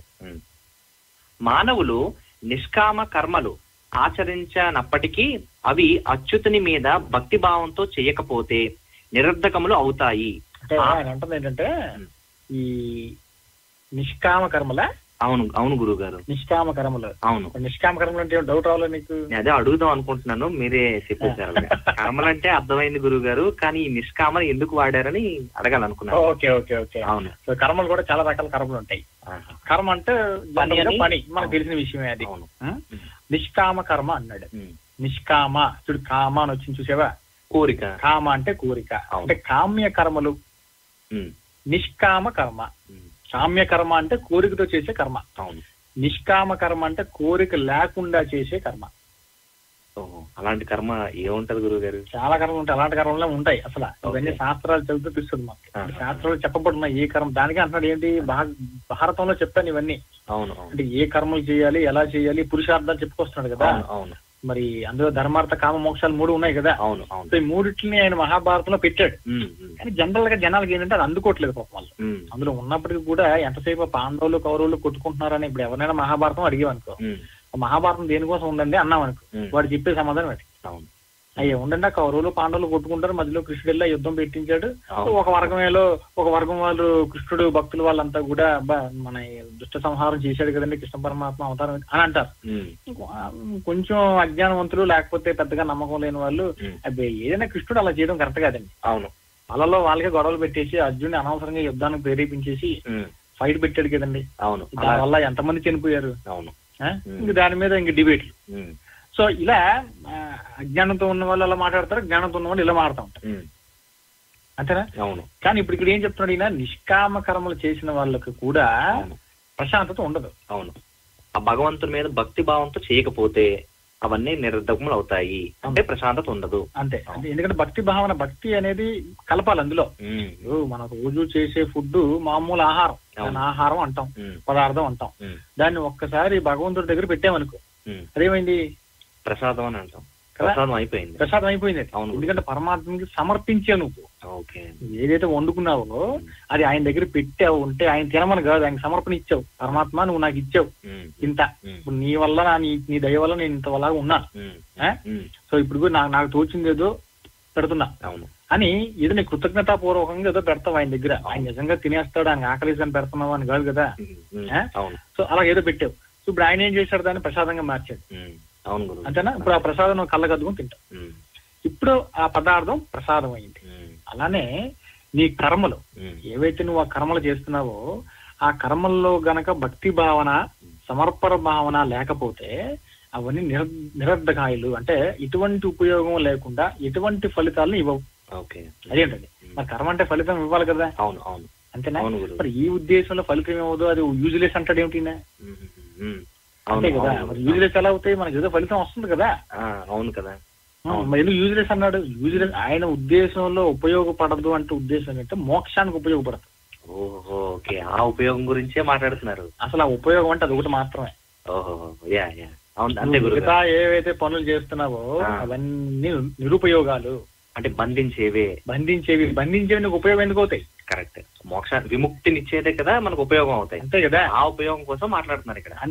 మానవులు నిష్కామ కర్మలు ఆచరించనప్పటికీ అవి అచ్యుతుని మీద భక్తి భావంతో చేయకపోతే నిరర్ధకములు అవుతాయి అంటే ఆ. ఆయన అంటుంది ఏంటంటే ఉమ్. ఈ నిష్కామ కర్మల అవును అవును గురువు గారు నిష్కామ కర్మలు అవును నిష్కామ కర్మలు అంటే డౌట్ రావాలా నీకు నేను అదే అడుగుదాం అనుకుంటున్నాను మీరే చెప్పేశారు కర్మలంటే అర్థమైంది గురువు గారు కానీ ఈ నిష్కామని ఎందుకు వాడారని అడగాలనుకున్నాను ఓకే ఓకే ఓకే అవును సో కర్మలు కూడా చాలా రకాల కర్మలు ఉంటాయి ఆహా. కర్మ అంటే పని జనరల్గా అని- పని మనకు అవును. తెలిసిన విషయమే అది అవును ఆ? నిష్కామ కర్మ అన్నాడు ఉమ్. నిష్కామ చూడు కామ అని వచ్చింది చూసావా కోరిక కామ అంటే కోరిక అవును. అంటే కామ్య కర్మలు ఉమ్. నిష్కామ కర్మ ఉమ్. కామ్య కర్మ అంటే కోరికతో చేసే కర్మ అవును నిష్కామ కర్మ అంటే కోరిక లేకుండా చేసే కర్మ ఓహో అలాంటి కర్మ ఏముంటది గురువు గారు చాలా కర్మలు ఉంటాయి అలాంటి కర్మలే ఉంటాయి అసలు ఇవన్నీ ఓకే. శాస్త్రాలు చదివితే తెలుస్తుంది మాకు ఆహా. శాస్త్రాలు చెప్పబడున్నాయి ఏ కర్మ దానికి అంటున్నాడు ఏంటి భా- భారతంలో చెప్పాను ఇవన్నీ అవును అవును అంటే ఏ కర్మలు చేయాలి ఎలా చేయాలి పురుషార్థాలు చెప్పుకొస్తున్నాడు కదా అవును అవును మరి అందులో ధర్మార్థ కామ మోక్షాలు మూడు ఉన్నాయి కదా అవును అవును సో ఈ మూడిటిని ఆయన మహాభారతంలో పెట్టాడు ఉమ్, ఉమ్, కానీ జనరల్ గా జనాలకి ఏంటంటే అది అందుకోవట్లేదు పాపం వాళ్ళు ఉమ్, అందులో ఉన్నప్పటికీ కూడా ఎంతసేపు పాండవులు కౌరవులు కొట్టుకుంటున్నారని ఇప్పుడు ఎవరైనా మహాభారతం అడిగామనుకో ఉమ్, మహాభారతం దేనికోసం ఉందండి అన్నాం అనుకో ఉమ్. వాడు చెప్పే సమాధానం ఏంటి అవును అయ్యే ఉండండి ఆ కౌరవులు పాండవులు కొట్టుకుంటారు మధ్యలో కృష్ణుడు వెళ్ళి ఆ యుద్ధం పెట్టించాడు అవును. ఒక వర్గమేలో ఒక వర్గం వాళ్ళు కృష్ణుడు భక్తులు వాళ్ళంతా కూడా అబ్బా మన ఈ దుష్ట సంహారం చేశాడు కదండి కృష్ణ పరమాత్మ అవతారం అని అంటారు ఉమ్, కొంచెం అజ్ఞానవంతులు లేకపోతే పెద్దగా నమ్మకం లేని వాళ్ళు ఉమ్. అబ్బే ఏదైనా కృష్ణుడు అలా చేయడం కరెక్ట్ కాదండి అవును వాళ్ళలో వాళ్ళకే గొడవలు పెట్టేసి అర్జున్ని అనవసరంగా యుద్ధానికి ప్రేరేపించేసి ఉమ్, ఫైట్ పెట్టాడు కదండి అవును అలా- దానివల్ల ఎంతమంది చనిపోయారు అవును ఆ? ఉమ్. ఇంక దాని మీద ఇంక డిబేట్ ఉమ్, సో ఇలా ఆ, అజ్ఞానంతో ఉన్న వాళ్ళు అలా మాట్లాడతారు జ్ఞానంతో ఉన్న వాళ్ళు ఇలా మాట్లాడుతూ ఉంటారు ఉమ్, అంతేనా అవును కానీ ఇప్పుడు ఇక్కడ ఏం చెప్తున్నాడు ఈయన నిష్కామ కర్మలు చేసిన వాళ్ళకి కూడా అవును ప్రశాంతత ఉండదు అవును ఆ భగవంతుని మీద భక్తి భావంతో చేయకపోతే అవన్నీ నిరర్ధకములు అవుతాయి అంటే ప్రశాంతత ఉండదు అంతే అంటే ఎందుకంటే భక్తి భావన భక్తి అనేది కలపాలి అందులో ఉమ్, ఇప్పుడు మనం రోజు చేసే ఫుడ్ మామూలు ఆహారం దాన్ని అవును. ఆహారం అంటాం ఉమ్, పదార్థం అంటాం ఉమ్, దాన్ని ఒక్కసారి భగవంతుడి దగ్గర పెట్టామనుకో ఉమ్. అదేమైంది ప్రసాదం అని అంటాం కదా? ప్రసాదం అయిపోయింది ప్రసాదం అయిపోయింది అది. అవును. ఎందుకంటే పరమాత్మకి సమర్పించే నువ్వు ఓకే ఏదైతే వండుకున్నావో అది ఆయన దగ్గర పెట్టావు ఉంటే ఆయన తినమని కాదు ఆయన సమర్పణ ఇచ్చావు పరమాత్మ నువ్వు నాకు ఇచ్చావు ఉమ్, ఇంత ఉమ్, ఇప్పుడు నీ వల్ల నా నీ నీ దయ వల్ల నేను ఇంతలాగా ఉన్నాను ఉమ్, ఆ? ఉమ్, సో ఇప్పుడు కూడా నాకు నాకు తోచింది ఏదో పెడుతున్నా అవును అని ఏదో నీ కృతజ్ఞతాపూర్వకంగా ఏదో పెడతావు ఆయన దగ్గర ఆయన నిజంగా తినేస్తాడు ఆయన ఆకలిసి అని పెడుతున్నావు అని కాదు కదా ఉమ్, ఉమ్, ఆ? అవును సో అలా ఏదో పెట్టావు సో ఇప్పుడు ఆయన ఏం చేశాడు దాన్ని ప్రసాదంగా మార్చాడు ఉమ్, అవును గురువు అంతేనా ఇప్పుడు ఆ ప్రసాదం నువ్వు కళ్ళగద్దుకుని తింటావు ఉమ్, ఇప్పుడు ఆ పదార్థం ప్రసాదం అయింది ఉమ్, అలానే నీ కర్మలు ఉమ్, ఏవైతే నువ్వు ఆ కర్మలు చేస్తున్నావో ఆ కర్మల్లో గనక భక్తి భావన సమర్పణ భావన లేకపోతే అవన్నీ నిర నిరర్ధకాయలు అంటే ఎటువంటి ఉపయోగం లేకుండా ఎటువంటి ఫలితాలను ఇవ్వవు ఓకే అదేంటండి మరి కర్మ అంటే ఫలితం ఇవ్వాలి కదా అవును అవును అంతేనా అవును గురువు మరి ఈ ఉద్దేశంలో ఫలితం ఏమవుదో అది యూజ్లెస్ అంటాడు ఏమిటి ఈయన? ఉమ్, ఉమ్, అంతే అవును కదా అవును మరి గురువు. యూజ్లెస్ ఎలా అవుతాయి మనకి ఏదో ఫలితం వస్తుంది కదా ఆ, అవును కదా ఆ, మరి ఎందుకు యూజ్లెస్ అన్నాడు యూజ్లెస్ ఆయన ఉద్దేశంలో ఉపయోగపడదు అంటే ఉద్దేశం ఏంటంటే మోక్షానికి ఉపయోగపడదు ఓహో ఓకే ఆ ఉపయోగం గురించే మాట్లాడుతున్నారు అసలు ఆ ఉపయోగం అంటే అది ఒకటి మాత్రమే ఓహో యా యా అవును అంతే నువ్వు గురువు మిగతా ఏవైతే పనులు చేస్తున్నావో ఆ. అవన్నీ నిరుపయోగాలు అంటే బంధించేవే బంధించేవి బంధించేవి నీకు ఉపయోగం ఎందుకు అవుతాయి కరెక్ట్ మోక్ష విముక్తినిచ్చేదే కదా మనకు ఉపయోగం అవుతాయి అంతే కదా ఆ ఉపయోగం కోసం మాట్లాడుతున్నారు ఇక్కడ అంతే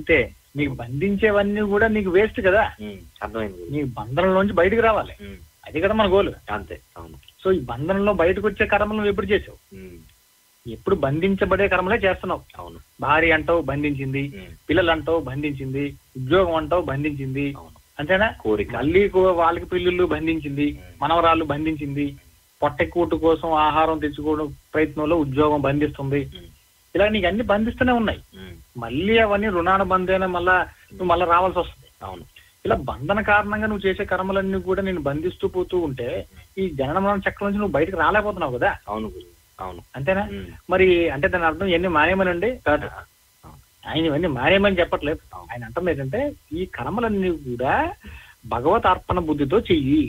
నీకు బంధించేవన్నీ కూడా నీకు వేస్ట్ కదా ఉమ్, అర్థమైంది గురువు. నీ బంధనంలోంచి బయటకు రావాలి ఉమ్, అది కదా మన గోలు అంతే అవును సో ఈ బంధనంలో బయటకు వచ్చే కర్మలు నువ్వు ఎప్పుడు చేసావు ఉమ్, ఎప్పుడు బంధించబడే కర్మలే చేస్తున్నావు అవును భార్య అంటావు బంధించింది ఉమ్, పిల్లలు అంటావు బంధించింది ఉద్యోగం అంటావు బంధించింది అవును అంతేనా కోరిక మళ్ళీ కూ- వాళ్ళకి పిల్లుళ్ళు బంధించింది మనవరాళ్ళు బంధించింది పొట్టెక్కూటు కోసం ఆహారం తెచ్చుకోవడం ప్రయత్నంలో ఉద్యోగం బంధిస్తుంది ఉమ్, ఇలా నీకు అన్ని బంధిస్తూనే ఉన్నాయి ఉమ్, మళ్ళీ అవన్నీ రుణాన బంధైన మళ్ళా నువ్వు మళ్ళీ రావాల్సి వస్తుంది అవును ఇలా బంధన కారణంగా నువ్వు చేసే కర్మలన్నీ కూడా నేను బంధిస్తూ పోతూ ఉంటే ఈ జనన మరణ చక్రం నుంచి నువ్వు బయటకు రాలేకపోతున్నావు కదా అవును గురువు అవును అంతేనా ఉమ్, మరి అంటే దాని అర్థం ఇవన్నీ మానేయమనండి కాదు అవును. ఆయన ఇవన్నీ మానేయమని చెప్పట్లేదు అవును. ఆయన అంటుంది ఏంటంటే ఈ కర్మలన్నీ కూడా భగవత్ అర్పణ బుద్ధితో చెయ్యి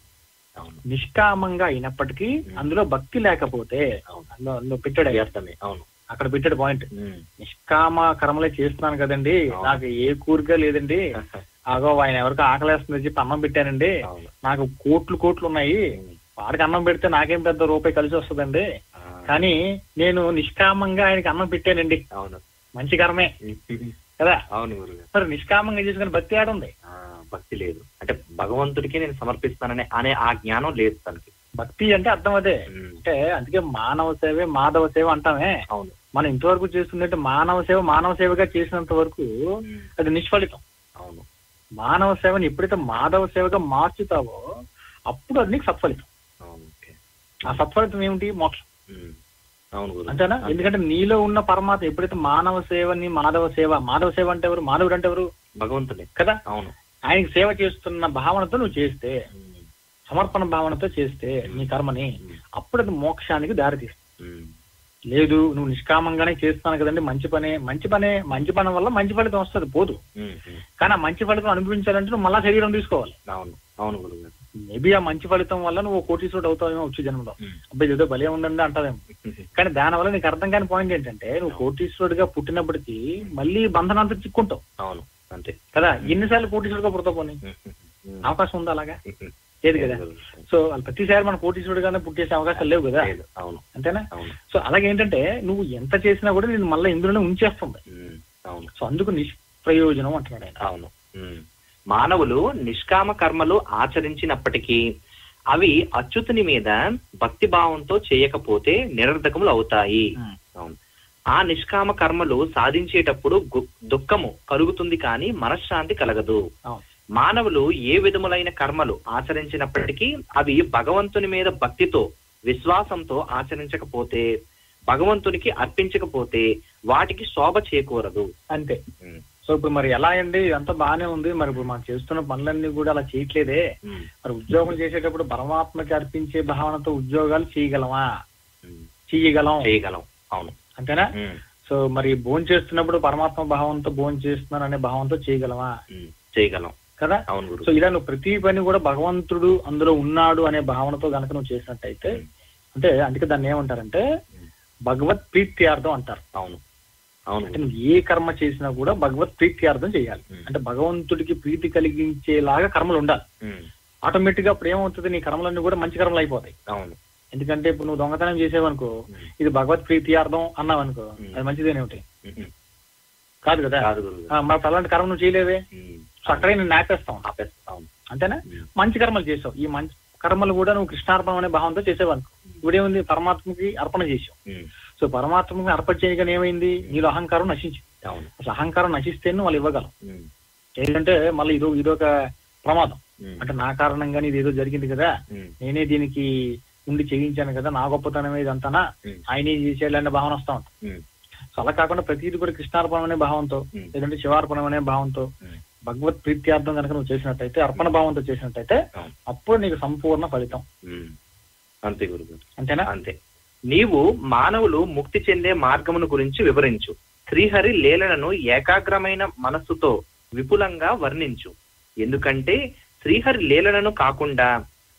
అవును నిష్కామంగా అయినప్పటికీ అందులో భక్తి లేకపోతే అవును. అందులో అందులో పెట్టాడు అయ్యా. వ్యర్థమే అవును అక్కడ పెట్టాడు పాయింట్ ఉమ్, నిష్కామ కర్మలే చేస్తున్నాను కదండి అవును. నాకు ఏ కోరిక లేదండి ఆగో ఆయన ఎవరికి ఆకలేస్తుంది చెప్పి అన్నం పెట్టానండి అవును నాకు కోట్లు కోట్లు ఉన్నాయి ఉమ్, వాడికి అన్నం పెడితే నాకేం పెద్ద రూపాయి కలిసి వస్తుందండి ఆ, కానీ నేను నిష్కామంగా ఆయనకి అన్నం పెట్టానండి అవును మంచి కర్మే కదా అవును గురువు మరి నిష్కామంగా చేసుకుని భక్తి ఆడుంది ఆ, భక్తి లేదు అంటే భగవంతుడికి నేను సమర్పిస్తాననే అనే ఆ జ్ఞానం లేదు తనకి భక్తి అంటే అర్థం అదే ఉమ్, అంటే అందుకే మానవ సేవే మాధవ సేవ అంటామే అవును మనం ఇంతవరకు చేస్తున్నట్టు మానవ సేవ మానవ సేవగా చేసినంత వరకు ఉమ్, అది నిష్ఫలితం అవును మానవ సేవని ఎప్పుడైతే మాధవ సేవగా మార్చుతావో అప్పుడు అది నీకు సత్ఫలితం అవును ఓకే ఆ సత్ఫలితం ఏమిటి మోక్షం ఉమ్, అవును గురువు అంతేనా అంతే. ఎందుకంటే నీలో ఉన్న పరమాత్మ ఎప్పుడైతే మానవ సేవని మాధవ సేవ మాధవ సేవ అంటే ఎవరు మాధవుడు అంటే ఎవరు భగవంతుడే కదా అవును ఆయనకి సేవ చేస్తున్న భావనతో నువ్వు చేస్తే ఉమ్, సమర్పణ భావనతో చేస్తే నీ కర్మని ఉమ్, అప్పుడు అది మోక్షానికి దారితీస్తుంది ఉమ్, లేదు నువ్వు నిష్కామంగానే చేస్తాను కదండి మంచి పనే మంచి పనే మంచి పని వల్ల మంచి ఫలితం వస్తుంది పోదు ఉమ్, ఉమ్, కానీ ఆ మంచి ఫలితం అనుభవించాలంటే నువ్వు మళ్ళా శరీరం తీసుకోవాలి అవును అవును గురువు గారు మేబీ ఆ మంచి ఫలితం వల్ల నువ్వు కోటీశ్వరుడు అవుతావేమో వచ్చే జన్మలో ఉమ్, అబ్బాయి ఏదో భలే ఉండండి అంటావేమో కానీ దానివల్ల నీకు అర్థం కాని పాయింట్ ఏంటంటే నువ్వు కోటీశ్వరుడిగా పుట్టినప్పటికీ మళ్ళీ బంధనాంతో చిక్కుంటావు అవును అంతే కదా ఎన్నిసార్లు కోటీశ్వరుడిగా పుడతావు పోనీ ఉమ్, ఉమ్, అవకాశం ఉందా అలాగా ఉమ్, లేదు కదా గురువు. సో వాళ్ళు ప్రతిసారి మన కోటీశ్వరుడిగానే పుట్టేసే అవకాశాలు లేవు కదా లేదు అవును అంతేనా అవును సో అలాగే ఏంటంటే నువ్వు ఎంత చేసినా కూడా నేను మళ్ళీ ఇందులోనే ఉంచేస్తుంది ఉమ్, అవును సో అందుకు నిష్ప్రయోజనం అంటున్నాడు ఆయన అవును ఉమ్. మానవులు నిష్కామ కర్మలు ఆచరించినప్పటికీ అవి అచ్యుతుని మీద భక్తి భావంతో చేయకపోతే నిరర్ధకములు అవుతాయి ఉమ్. అవును ఆ నిష్కామ కర్మలు సాధించేటప్పుడు గు- దుఃఖము కలుగుతుంది కానీ మనశ్శాంతి కలగదు అవును. మానవులు ఏ విధములైన కర్మలు ఆచరించినప్పటికీ అవి భగవంతుని మీద భక్తితో విశ్వాసంతో ఆచరించకపోతే భగవంతునికి అర్పించకపోతే వాటికి శోభ చేకూరదు అంతే ఉమ్, సో ఇప్పుడు మరి ఎలా అండి ఇదంతా బాగానే ఉంది మరి ఇప్పుడు మనం చేస్తున్న పనులన్నీ కూడా అలా చేయట్లేదే ఉమ్, మరి ఉద్యోగం చేసేటప్పుడు పరమాత్మకి అర్పించే భావనతో ఉద్యోగాలు చేయగలమా ఉమ్. చేయగలం చేయగలం అవును అంతేనా ఉమ్, సో మరి భోజనం చేస్తున్నప్పుడు పరమాత్మ భావంతో భోజనం చేస్తున్నాను అనే భావంతో చేయగలమా ఉమ్, చేయగలం కదా అవును గురు సో ఇలా నువ్వు ప్రతి పని కూడా భగవంతుడు అందులో ఉన్నాడు అనే భావనతో గనక నువ్వు చేసినట్టయితే అంటే అందుకే దాన్ని ఏమంటారంటే భగవత్ ప్రీత్యార్థం అంటారు అవును అవును అంటే నువ్వు ఏ కర్మ చేసినా కూడా భగవత్ ప్రీత్యార్థం చేయాలి ఉమ్. అంటే భగవంతుడికి ప్రీతి కలిగించేలాగా కర్మలు ఉండాలి ఉమ్, ఆటోమేటిక్ గా అప్పుడు ఏమవుతుంది నీ కర్మలన్నీ కూడా మంచి కర్మలు అయిపోతాయి అవును ఎందుకంటే ఇప్పుడు నువ్వు దొంగతనం చేసేవనుకో ఉమ్, ఇది భగవత్ ప్రీత్యార్థం అన్నావనుకో ఉమ్. అది మంచిదేనేమిటి ఉమ్, ఉమ్. కాదు కదా కాదు గురు ఆ, మరి అలాంటి కర్మ నువ్వు చేయలేవే ఉమ్, సో అక్కడే నేను నాపేస్తాం ఆపేస్తా అవును అంతేనా ఉమ్, మంచి కర్మలు చేసావు ఈ మంచి కర్మలు కూడా నువ్వు కృష్ణార్పణం అనే భావంతో చేసేవనుకో ఇప్పుడేముంది పరమాత్మకి అర్పణ చేసావు ఉమ్, సో పరమాత్మకి అర్పణ చేయగానే ఏమైంది నీలో అహంకారం నశించింది అవును అసలు అహంకారం నశిస్తే నువ్వు వాళ్ళు ఇవ్వగలం ఉమ్, ఏంటంటే మళ్ళీ ఇదో ఇదొక ప్రమాదం ఉమ్, అంటే నా కారణంగానే ఇది ఏదో జరిగింది కదా ఉమ్, నేనే దీనికి ఉండి చేయించాను కదా నా గొప్పతనమే ఇదంతానా ఉమ్, ఆయనే చేసేయాలనే భావన వస్తా ఉంటుంది ఉమ్, సో అలా కాకుండా ప్రతిదీ కూడా కృష్ణార్పణం అనే భావంతో ఉమ్, లేదంటే శివార్పణం అనే భావంతో ఉమ్. భగవత్ ప్రీత్యార్థం కనుక నువ్వు చేసినట్టయితే అర్పణ భావంతో చేసినట్టయితే అవును. అప్పుడు నీకు సంపూర్ణ ఫలితం ఉమ్. అంతే గురువు అంతేనా అంతే నీవు మానవులు ముక్తి చెందే మార్గమును గురించి వివరించు శ్రీహరి లీలలను ఏకాగ్రమైన మనస్సుతో విపులంగా వర్ణించు ఎందుకంటే శ్రీహరి లీలలను కాకుండా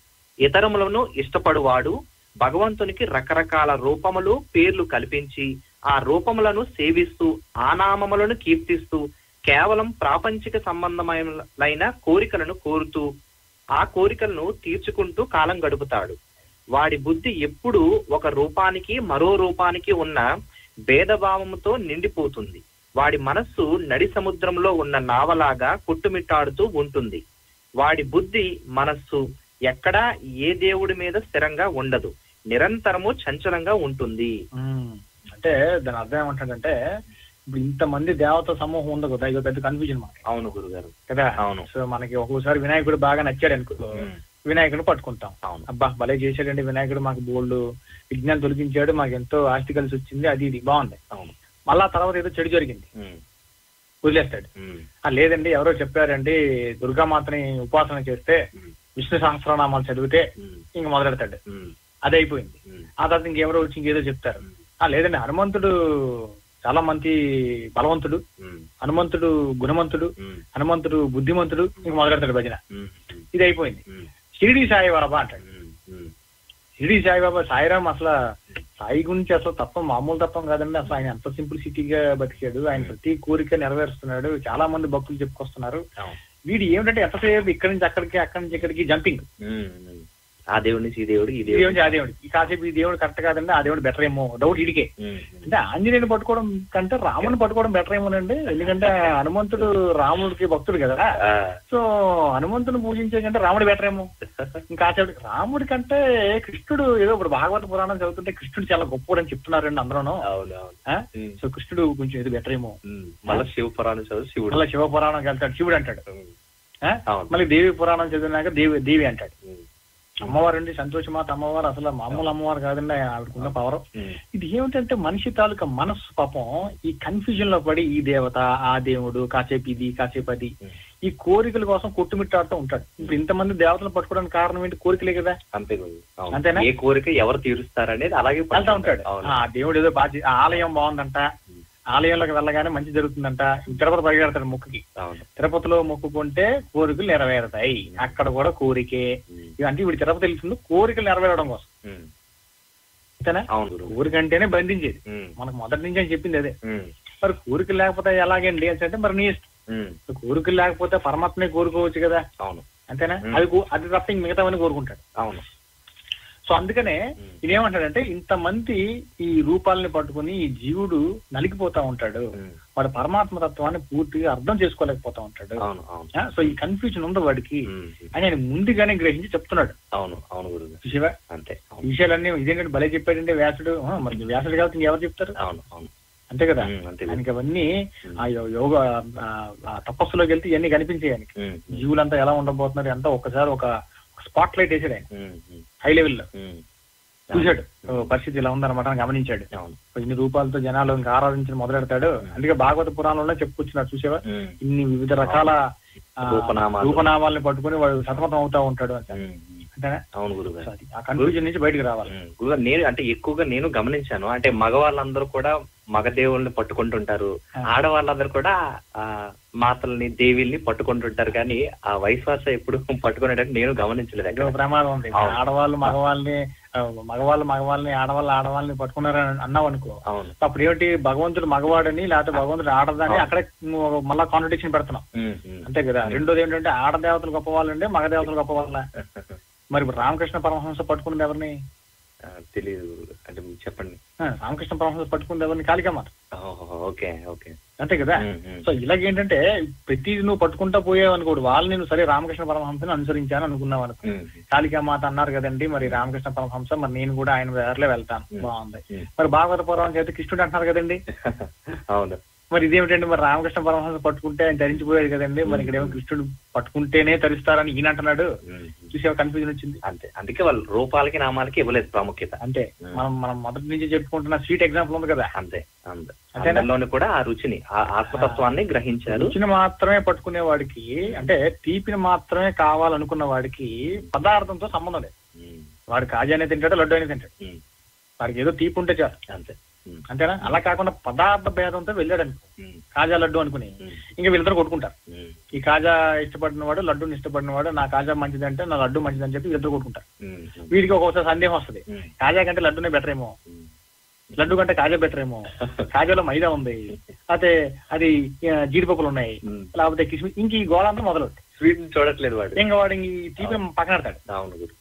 ఇతరములను ఇష్టపడువాడు భగవంతునికి రకరకాల రూపములు పేర్లు కల్పించి ఆ రూపములను సేవిస్తూ ఆ నామములను కీర్తిస్తూ కేవలం ప్రాపంచిక సంబంధమైన కోరికలను కోరుతూ ఆ కోరికలను తీర్చుకుంటూ కాలం గడుపుతాడు వాడి బుద్ధి ఎప్పుడూ ఒక రూపానికి మరో రూపానికి ఉన్న భేదభావముతో నిండిపోతుంది వాడి మనస్సు నడి సముద్రంలో ఉన్న నావలాగా కొట్టుమిట్టాడుతూ ఉంటుంది వాడి బుద్ధి మనస్సు ఎక్కడా ఏ దేవుడి మీద స్థిరంగా ఉండదు నిరంతరము చంచలంగా ఉంటుంది ఉమ్. అంటే దాని అర్థం ఏమంటాడంటే ఇప్పుడు ఇంతమంది దేవత సమూహం ఉంది కదా ఇది పెద్ద కన్ఫ్యూజన్ మనకి అవును గురుగారు కదా అవును సో మనకి ఒక్కోసారి వినాయకుడు బాగా నచ్చాడు అనుకో ఉమ్. వినాయకుడిని పట్టుకుంటాం అవును అబ్బా భలే చేశాడండి వినాయకుడు మాకు బోల్డ్ విజ్ఞానం తొలగించాడు మాకు ఎంతో ఆస్తి కలిసి వచ్చింది అది ఇది బాగుంది అవును మళ్ళా తర్వాత ఏదో చెడు జరిగింది ఉమ్. వదిలేస్తాడు ఉమ్. ఆ లేదండి ఎవరో చెప్పారండి దుర్గామాతని ఉపాసన చేస్తే ఉమ్. విష్ణు సహస్రనామాలు చదివితే ఉమ్. ఇంక మొదలెడతాడు ఉమ్. అది అయిపోయింది ఉమ్. ఆ తర్వాత ఇంకెవరో వచ్చి ఇంకేదో చెప్తారు ఆ లేదండి హనుమంతుడు చాలా మంచి బలవంతుడు ఉమ్. హనుమంతుడు గుణవంతుడు ఉమ్. హనుమంతుడు బుద్ధిమంతుడు ఇంక మొదలెడతాడు భజన ఉమ్. ఉమ్. ఇది అయిపోయింది ఉమ్. షిరిడి సాయిబాబా అంటాడు ఉమ్. ఉమ్. షిరిడి సాయిబాబా సాయిరామ్ అసలు సాయి గురించి అసలు తప్ప మామూలు తప్పం కాదండి అసలు ఆయన ఎంత సింపుల్ సిటీగా బతికాడు ఆయన ప్రతి కోరిక నెరవేరుస్తున్నాడు చాలా మంది భక్తులు చెప్పుకొస్తున్నారు అవును. వీడు ఏమిటంటే ఎంతసేపు ఇక్కడి నుంచి అక్కడికి అక్కడి నుంచి ఇక్కడికి జంపింగ్ ఉమ్. ఉమ్. ఆ దేవుడి నుంచి ఈ దేవుడు ఈ ఈ దేవుడు దేవుడు ఆ దేవుడు ఈ కాసేపు ఈ దేవుడు కరెక్ట్ కాదండి ఆ దేవుడు బెటర్ ఏమో డౌట్ ఇడికే ఉమ్. అంటే ఆంజనేయుని పట్టుకోవడం కంటే రాముని పట్టుకోవడం బెటర్ ఏమోనండి ఎందుకంటే హనుమంతుడు రాముడికి భక్తుడు కదా ఆ. సో హనుమంతుని పూజించే కంటే రాముడు బెటర్ ఏమో ఇంకా కాసేపు రాముడి కంటే కృష్ణుడు ఏదో ఇప్పుడు భాగవత పురాణం చదువుతుంటే కృష్ణుడు చాలా గొప్పవాడు అని చెప్తున్నారండి అందరూ అవును అవును ఉమ్. సో కృష్ణుడు కొంచెం ఏదో బెటర్ ఏమో ఉమ్. మళ్ళా శివ పురాణం చదువు శివుడు మళ్ళీ శివ పురాణం వెళ్తాడు శివుడు అంటాడు ఉమ్. ఆ? అవును. మళ్ళీ దేవి పురాణం చదివినాక దేవి దేవి అంటాడు ఉమ్. అమ్మవారు అండి సంతోషమాత అమ్మవారు అసలు మామూలు అమ్మవారు కాదండి ఆవిడకున్న పవర్ ఉమ్. ఇది ఏమిటంటే మనిషి తాలూకా మనస్సు పాపం ఈ కన్ఫ్యూజన్ లో పడి ఈ దేవత ఆ దేవుడు కాసేపు ఇది కాసేపు అది ఉమ్. ఈ కోరికల కోసం కొట్టుమిట్టాడుతూ ఉంటాడు ఇప్పుడు ఇంతమంది దేవతలు పట్టుకోవడానికి కారణం ఏంటి కోరికలే కదా అంతే గురు. అవును. అంతేనా? ఏ కోరిక ఎవరు తీరుస్తారనేది అలాగే వెళ్తా ఉంటాడు అవును ఆ దేవుడు ఏదో బాధ్య ఆ ఆలయం బాగుందంట ఆలయంలోకి వెళ్ళగానే మంచి జరుగుతుందంట తిరుపతి పరిగెడతాడు మొక్కుకి అవును తిరుపతిలో మొక్కుకుంటే కోరికలు నెరవేరుతాయి అక్కడ కూడా కోరికే ఉమ్. అంటే ఇప్పుడు తిరుపతి వెళ్తుంది కోరికలు నెరవేరడం కోసం ఉమ్. అంతేనా అవును గురు. కోరిక అంటేనే బంధించేది ఉమ్. మనకు మొదటి నుంచి అని చెప్పింది అదే ఉమ్. మరి కోరికలు లేకపోతే ఎలాగండి అని అంటే మరి నీ ఇష్టం ఉమ్. కోరికలు లేకపోతే పరమాత్మే కోరుకోవచ్చు కదా అవును అంతేనా మ్మ్. అది కో- అది తప్ప ఇంక మిగతావని కోరుకుంటాడు అవును సో అందుకనే మ్మ్. ఇదేమంటాడంటే ఇంతమంది ఈ రూపాలని పట్టుకుని ఈ జీవుడు నలిగిపోతా ఉంటాడు ఉమ్. వాడు పరమాత్మ తత్వాన్ని పూర్తిగా అర్థం చేసుకోలేకపోతా ఉంటాడు అవును అవును ఆ, సో ఈ కన్ఫ్యూజన్ ఉంది వాడికి ఉమ్. అని ఆయన ముందుగానే గ్రహించి చెప్తున్నాడు అవును అవును గురు శివ అంతే ఈ అవును విషయాలన్నీ ఇదేంటంటే భలే చెప్పాడంటే వ్యాసుడు ఆ, మరి వ్యాసుడు కాబట్టి ఇంకెవరు చెప్తారు అవును అవును అంతే కదా ఉమ్, అంతే గురు. ఆయనకి అవన్నీ ఆ యో- యోగ ఆ, ఆ తపస్సులోకి వెళ్తే ఇవన్నీ కనిపించాయి ఆయనకి ఉమ్. జీవులంతా ఎలా ఉండబోతున్నారు ఎంత ఒక్కసారి ఒక స్పాట్ లైట్ వేసాడు ఆయన ఉమ్. ఉమ్. హై లెవెల్లో ఉమ్. చూశాడు ఓ, పరిస్థితి ఇలా ఉందన్నమాట అని గమనించాడు అవును ఇన్ని రూపాలతో జనాలు ఇంకా ఆరాధించడం మొదలెడతాడు అందుకే భాగవత పురాణంలో చెప్పుకొచ్చినాడు చూసావా ఉమ్. ఇన్ని వివిధ రకాల ఆ, రూపనామాలు. రూపనామాల్ని పట్టుకుని వాడు సతమతం అవుతా ఉంటాడు అంటే ఉమ్. ఉమ్. అంతేనా అవును గురువు సో అది ఆ కన్ఫ్యూజన్ నుంచి బయటకు రావాలి ఉమ్, గురుగారు నేను అంటే ఎక్కువగా నేను గమనించాను అంటే మగవాళ్ళందరూ కూడా మగ దేవుళ్ళని పట్టుకుంటుంటారు ఆ. ఆడవాళ్ళందరూ కూడా ఆ మాతల్ని దేవిల్ని పట్టుకుంటుంటారు కానీ ఆ వైశ్వాస ఎప్పుడు పట్టుకునేటట్టు నేను గమనించలేదు ఏదో ఎక్కడ. ప్రమాదం ఉంది అవును. ఆడవాళ్ళు మగవాళ్ళని ఆ, మగవాళ్ళు మగవాళ్ళని ఆడవాళ్ళు ఆడవాళ్ళని పట్టుకున్నారని అన్నావు అనుకో అవును అప్పుడు ఏమిటి భగవంతుడు మగవాడని లేకపోతే భగవంతుడు ఆడదని అవును. అక్కడే నువ్వు మళ్ళా కాంట్రడిక్షన్ పెడుతున్నావు ఉమ్, ఉమ్. అంతే కదా రెండోది ఏంటంటే ఆడదేవతలు గొప్ప వాళ్ళండి మగ దేవతలు గొప్ప వాళ్ళ మరి ఇప్పుడు రామకృష్ణ పరమహంస పట్టుకున్నది ఎవరిని ఆ, తెలీదు అంటే మీరు చెప్పండి ఆ, రామకృష్ణ పరమహంస పట్టుకున్నది ఎవరిని కాళికమ్మ ఓహో, ఓకే ఓకే అంతే కదా ఉమ్, ఉమ్. సో ఇలాగేంటంటే ప్రతిది నువ్వు పట్టుకుంటా పోయావు అనుకోడు వాళ్ళు నేను సరే రామకృష్ణ పరమహంసని అనుసరించాను అనుకున్నావు అనుకో ఉమ్, కాళికామాత అన్నారు కదండి మరి రామకృష్ణ పరమహంస మరి నేను కూడా ఆయన దారిలో వెళ్తాను ఉమ్. బాగుంది ఉమ్. మరి భాగవత పురాణం చేత కృష్ణుడు అంటున్నారు కదండి అవును మరి ఇదేమిటండి మరి రామకృష్ణ పరమహంస పట్టుకుంటే ఆయన ధరించిపోయాడు కదండి మరి ఇక్కడేమో కృష్ణుడు పట్టుకుంటేనే ధరిస్తారని ఈయన అంటున్నాడు ఉమ్, చూసే కన్ఫ్యూజన్ వచ్చింది అంతే అందుకే వాళ్ళు రూపాలకి నామాలకి ఇవ్వలేదు ప్రాముఖ్యత అంటే ఉమ్. మనం మనం మొదటి నుంచి చెప్పుకుంటున్న స్వీట్ ఎగ్జాంపుల్ ఉంది కదా అంతే అంతే అంతేనా? అందరిలోని కూడా ఆ రుచిని ఆ ఆత్మతత్వాన్ని గ్రహించారు రుచిని మాత్రమే పట్టుకునే వాడికి అంటే తీపిని మాత్రమే కావాలనుకున్న వాడికి పదార్థంతో సంబంధం లేదు ఉమ్, వాడు కాజానే తింటాడు లడ్డు అయినా తింటాడు ఉమ్, వాడికి ఏదో తీపి ఉంటే చాలు అంతే ఉమ్, అంతేనా అలా కాకుండా పదార్థ భేదంతో వెళ్ళాడు అనుకో ఉమ్, కాజా లడ్డు అనుకుని ఉమ్, ఇంకా వీళ్ళిద్దరు కొట్టుకుంటారు ఉమ్, ఈ కాజా ఇష్టపడిన వాడు లడ్డూని ఇష్టపడిన వాడు నా కాజా మంచిదంటే నా లడ్డు మంచిదని చెప్పి వీళ్ళిద్దరు కొట్టుకుంటారు ఉమ్, ఉమ్, వీడికి ఒక్కొక్కసారి సందేహం వస్తుంది ఉమ్, కాజా కంటే లడ్డునే బెటర్ ఏమో ఉమ్. లడ్డు కంటే కాజా బెటర్ ఏమో కాజాలో మైదా ఉంది అయితే అది ఆ, జీడిపప్పులు ఉన్నాయి ఉమ్. లేకపోతే కిస్మిస్ ఇంక ఈ గోళ అంతా మొదలు స్వీట్ చూడట్లేదు వాడు ఇంకా వాడు ఇంక ఈ తీపి పక్కన పెడతాడు అవును గురు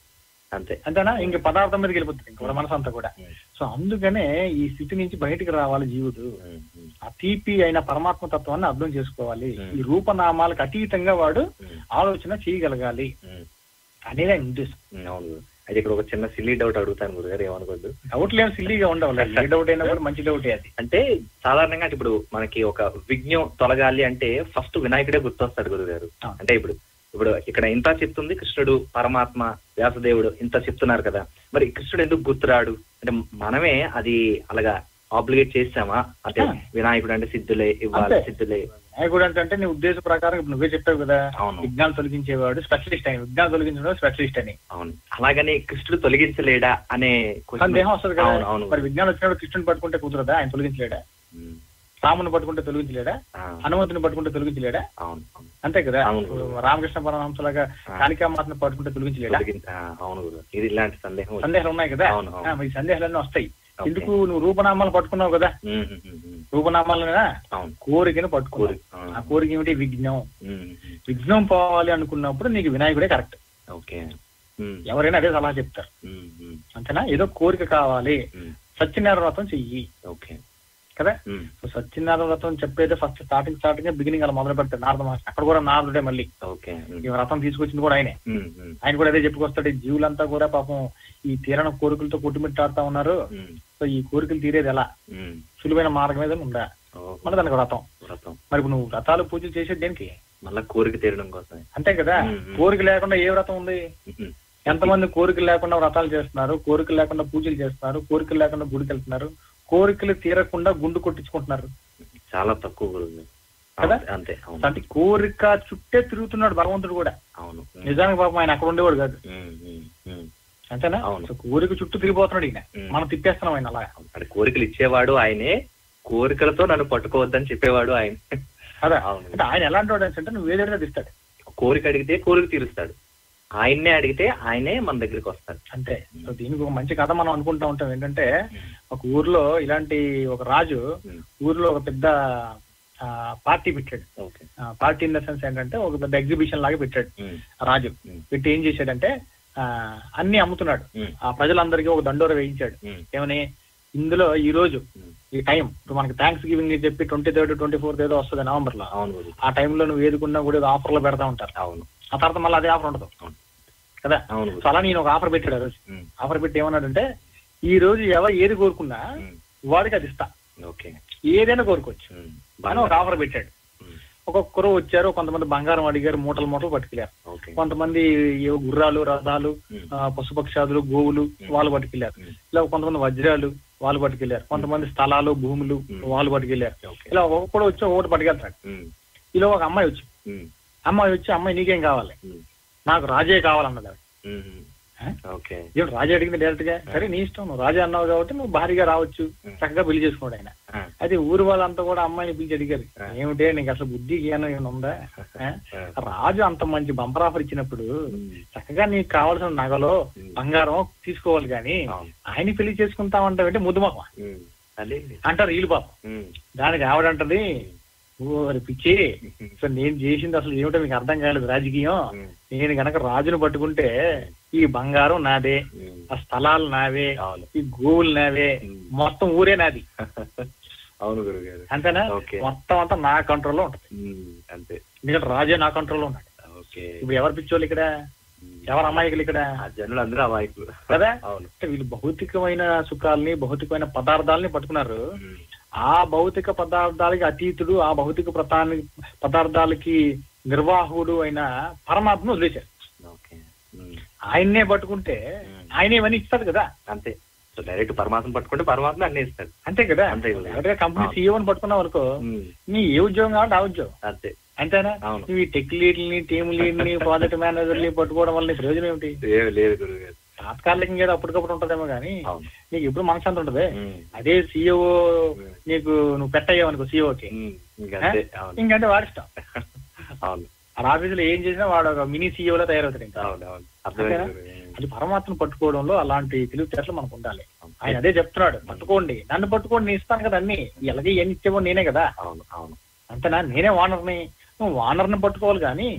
అంతే అంతేనా ఇంక పదార్థం మీదకి వెళ్ళిపోతుంది ఇంక మనసు అంతా కూడా ఉమ్. సో అందుకనే ఈ స్థితి నుంచి బయటికి రావాలి జీవుడు ఉమ్, ఉమ్, ఆ తీపి అయిన పరమాత్మ తత్వాన్ని అర్థం చేసుకోవాలి ఉమ్. ఈ రూపనామాలకు అతీతంగా వాడు ఉమ్, ఆలోచన చేయగలగాలి ఉమ్, అనేది ఆయన ఉద్దేశం ఉమ్, అవును గురు. అయితే ఇక్కడ ఒక చిన్న సిల్లీ డౌట్ అడుగుతాను గురుగారు ఏమనుకోద్దు డౌట్ లేని సిల్లీగా ఉండవు ఏ డౌట్ అయినా కూడా మంచి డౌటే అది అంటే సాధారణంగా అంటే ఇప్పుడు మనకి ఒక విఘ్నం తొలగాలి అంటే ఫస్ట్ వినాయకుడే గుర్తొస్తాడు గురుగారు ఆ. అంటే ఇప్పుడు ఇప్పుడు ఇక్కడ ఇంత చెప్తుంది కృష్ణుడు పరమాత్మ వ్యాసదేవుడు ఇంత చెప్తున్నారు కదా మరి కృష్ణుడు ఎందుకు గుర్తురాడు అంటే మనమే అది అలాగా ఆబ్లిగేట్ చేసామా అంటే ఆ. వినాయకుడు అంటే సిద్ధులే ఇవ్వాలి అంతే. సిద్ధులే నాయకుడు అంటే అంటే నీ ఉద్దేశ ప్రకారం ఇప్పుడు నువ్వే చెప్పావు కదా అవును. విజ్ఞానం తొలగించేవాడు స్పెషలిస్ట్ అని విజ్ఞానం తొలగించడం స్పెషలిస్ట్ అని అవును అలాగని కృష్ణుడు తొలగించలేడా అనే question- సందేహం వస్తుంది కదా అవును అవును మరి విజ్ఞానం వచ్చినప్పుడు కృష్ణుని పట్టుకుంటే కుదరదా ఆయన తొలగించలేడా ఉమ్, రాముని పట్టుకుంటే తొలగించలేడా ఆ, హనుమంతుని పట్టుకుంటే తొలగించలేడా అవును అవును అంతే కదా అవును. ఇప్పుడు రామకృష్ణ పరమహంసలాగా ఆ. కాళికామాతను పట్టుకుంటే తొలగించలేడా తొలగించ ఆ, అవును గురు ఇది ఇలాంటి సందేహం వచ్చింది. సందేహాలు ఉన్నాయి కదా అవును, అవును. ఆ, మరి ఈ సందేహాలన్నీ వస్తాయి ఓకే. ఎందుకు నువ్వు రూపనామాలు పట్టుకున్నావు కదా ఉమ్, ఉమ్, ఉమ్, ఉమ్, రూపనామాలైనా అవును కోరికను పట్టుకున్నావు కోరిక ఆ, ఆ కోరిక ఏమిటి విఘ్నం ఉమ్, ఉమ్, విఘ్నం పోవాలి అనుకున్నప్పుడు నీకు వినాయకుడే కరెక్ట్ ఓకే ఉమ్, ఎవరైనా అదే సలహా చెప్తారు ఉమ్, ఉమ్, అంతేనా ఏదో కోరిక కావాలి ఉమ్, సత్యనారాయణ వ్రతం చెయ్యి ఓకే కదా ఉమ్, సో సత్యనారాయణ వ్రతం చెప్పేది ఫస్ట్ స్టార్టింగ్ స్టార్టింగ్ బిగినింగ్ అలా మొదలు పెడతాడు నారద మహర్షి అక్కడ కూడా నారదుడే మళ్ళీ ఓకే ఉమ్, ఈ వ్రతం తీసుకొచ్చింది కూడా ఆయనే ఉమ్, ఉమ్, ఆయన కూడా అదే చెప్పుకొస్తాడు ఈ జీవులంతా కూడా పాపం ఈ తీరణ కోరికలతో కొట్టుమిట్టాడుతా ఉన్నారు ఉమ్, సో ఈ కోరికలు తీరేది ఎలా ఉమ్, సులువైన మార్గం మీద ఉందా ఓ, మన దానికి వ్రతం వ్రతం మరి ఇప్పుడు నువ్వు వ్రతాలు పూజలు చేసేది దేనికి మళ్ళా కోరిక తీరడం కోసమే అంతే కదా ఉమ్, ఉమ్. కోరిక లేకుండా ఏ వ్రతం ఉంది ఉమ్, ఎంతమంది కోరికలు లేకుండా వ్రతాలు చేస్తున్నారు కోరికలు లేకుండా పూజలు చేస్తున్నారు కోరికలు లేకుండా గుడికి వెళ్తున్నారు కోరికలు తీరకుండా గుండు కొట్టించుకుంటున్నారు చాలా తక్కువ గురువు కదా? అంతే అవును అంటే కోరిక చుట్టే తిరుగుతున్నాడు భగవంతుడు కూడా అవును ఉమ్, నిజానికి పాపం ఆయన అక్కడ ఉండేవాడు కాదు ఉమ్, ఉమ్, ఉమ్, అంతేనా అవును. సో కోరిక చుట్టూ తిరిగిపోతున్నాడు ఈయన ఉమ్. మనం తిప్పేస్తున్నాం ఆయన అలా అంటే కోరికలు ఇచ్చేవాడు ఆయనే కోరికలతో నన్ను పట్టుకోవద్దని చెప్పేవాడు ఆయన కదా అవును. అంటే ఆయన ఎలాంటి వాడు అంటే నువ్వు ఏదైనా ఇస్తాడు కోరిక అడిగితే కోరిక తీరుస్తాడు ఆయన్నే అడిగితే ఆయనే మన దగ్గరికి వస్తాడు అంతే సో దీనికి ఒక మంచి కథ మనం అనుకుంటా ఉంటాం ఏంటంటే ఉమ్, ఒక ఊర్లో ఇలాంటి ఒక రాజు ఉమ్, ఊర్లో ఒక పెద్ద ఆ, పార్టీ పెట్టాడు ఓకే ఆ, పార్టీ ఇన్ ద సెన్స్ ఏంటంటే ఒక పెద్ద ఎగ్జిబిషన్ లాగా పెట్టాడు ఉమ్, ఆ రాజు ఉమ్, పెట్టి ఏం చేశాడంటే ఆ అన్ని అమ్ముతున్నాడు ఉమ్, ఆ ప్రజలందరికీ ఒక దండోర వేయించాడు ఉమ్, ఏమని ఇందులో ఈ రోజు ఉమ్. ఈ టైం ఇప్పుడు మనకి థ్యాంక్స్ గివింగ్ చెప్పి ట్వంటీ థర్డ్ ట్వంటీ ఫోర్త్ ఏదో వస్తుంది నవంబర్ లో అవును గురు ఆ టైంలో నువ్వు ఏదుకున్నా కూడా ఏదో ఆఫర్లు పెడతా ఉంటారు అవును ఆ తర్వాత మళ్ళీ అదే ఆఫర్ ఉండదు అవును. కదా అవును సో గురు అలా నేను ఒక ఆఫర్ పెట్టాడు ఆ రోజు ఉమ్, ఆఫర్ పెట్టి ఏమన్నాడంటే ఈ రోజు ఎవరు ఏది కోరుకున్నా ఉమ్, వాడికి అది ఇస్తా ఓకే ఏదైనా కోరుకోవచ్చు ఉమ్, అని ఒక ఆఫర్ పెట్టాడు ఉమ్, ఒక్కొక్కరు వచ్చారు కొంతమంది బంగారం అడిగారు మూటలు మూటలు పట్టుకెళ్ళారు ఓకే కొంతమంది ఏవో గుర్రాలు రథాలు ఉమ్, ఆ, పశుపక్షాదులు గోవులు వాళ్ళు పట్టుకెళ్లారు ఉమ్, ఇలా కొంతమంది వజ్రాలు వాళ్ళు పట్టుకెళ్లారు కొంతమంది స్థలాలు భూములు ఉమ్. వాళ్ళు పట్టుకెళ్లారు ఓకే ఇలా ఒక్కొక్కడు వచ్చి ఒకటి పట్టుకెళ్తాడు ఉమ్, ఇలా ఒక అమ్మాయి వచ్చి ఉమ్, అమ్మాయి వచ్చి అమ్మాయి నీకేం కావాలి ఉమ్, నాకు రాజే కావాలన్నది ఆవిడ. ఉమ్, ఆ? ఓకే ఏమిటి రాజే అడిగింది డైరెక్ట్ గా సరే నీ ఇష్టం నువ్వు రాజా అన్నావు కాబట్టి నువ్వు భారీగా రావచ్చు ఉమ్. చక్కగా పెళ్లి చేసుకోండి ఆయన ఆ, అయితే ఊరు వాళ్ళంతా కూడా అమ్మాయిని పిలిచి అడిగారు ఆ. ఏమిటే నీకు అసలు బుద్ధి జ్ఞానం ఏమైనా ఉందా ఆ? ఆ, రాజు అంత మంచి బంపర్ ఆఫర్ ఇచ్చినప్పుడు ఉమ్, చక్కగా నీకు కావాల్సిన నగలో ఉమ్. బంగారం తీసుకోవాలి కానీ అవును. ఆయన పెళ్లి చేసుకుంటామంటే ముద్దుమొహం ఉమ్, అదే అంటారు వీళ్ళు పాపం ఉమ్, దానికి ఆవిడంటది ఓరి పిచ్చి ఉమ్, సో నేను చేసింది అసలు ఏమిటో మీకు అర్థం కాలేదు రాజకీయం ఉమ్, నేను గనక రాజును పట్టుకుంటే ఈ బంగారం నాదే ఉమ్, ఆ స్థలాలు నావే అవును ఈ గోవులు నావే ఉమ్. మొత్తం ఊరే నాది అవును గురువు గారు అంతేనా ఓకే. మొత్తం అంతా నా కంట్రోల్లో ఉంటుంది ఉమ్, అంతే ఎందుకంటే రాజే నా కంట్రోల్లో ఉన్నాడు ఓకే ఇప్పుడు ఎవరు పిచ్చోళ్ళు ఇక్కడ ఉమ్. ఎవరు అమాయకులు ఇక్కడ ఆ జనులు అందరూ అమాయకులు కదా అవును అంటే వీళ్ళు భౌతికమైన సుఖాలని భౌతికమైన పదార్థాలని పట్టుకున్నారు ఉమ్, ఆ భౌతిక పదార్థాలకి అతీతుడు ఆ భౌతిక ప్రతాని పదార్థాలకి నిర్వాహకుడు అయిన పరమాత్మ వదిలేశారు ఓకే ఉమ్, ఆయన్నే పట్టుకుంటే ఉమ్. ఆయన ఇవన్నీ ఇస్తాడు కదా అంతే సో డైరెక్ట్ పరమాత్మ పట్టుకుంటే పరమాత్మ అన్ని ఇస్తాడు అంతే కదా అంతే కదా. డైరెక్ట్గా కంపెనీ అవును. సీఈఓని పట్టుకున్నావు అనుకో ఉమ్, నీ ఏ ఉద్యోగం కాబట్టి ఆ ఉద్యోగం అంతే అంతేనా అవును. నువ్వు ఈ టెక్ లీడ్ని టీమ్ లీడ్ని ప్రాజెక్ట్ మేనేజర్ని పట్టుకోవడం వల్ల నీ ప్రయోజనం ఏమిటి లేదు లేదు గురువు గారు తాత్కాలికంగా ఏదో అప్పటికప్పుడు ఉంటదేమో కానీ అవును నీకు ఎప్పుడు మనశ్శాంతి ఉంటది ఉమ్, అదే సీఈఓ ఉమ్, నీకు నువ్వు పెట్టయ్యావు అనుకో సీఈఓకి ఉమ్, ఇంకంతే అవును ఇంకంటే వాడిష్టం అవును ఆ ఆఫీసులో ఏం చేసినా వాడు ఒక మినీ సీఈఓలో తయారవుతాడు ఇంకా అవును అవును అర్థమైంది అంతేనా? గురువు గారు. అది పరమాత్మను పట్టుకోవడంలో అలాంటి తెలివితేటలు మనకు ఉండాలి ఆయన అదే చెప్తున్నాడు పట్టుకోండి నన్ను పట్టుకోండి నేను ఇస్తాను కదా అన్ని ఎలాగే ఏం ఇచ్చేవో నేనే కదా అవును అవును అంతేనా నేనే వానర్ని నువ్వు వానర్ని పట్టుకోవాలి కానీ ఉమ్,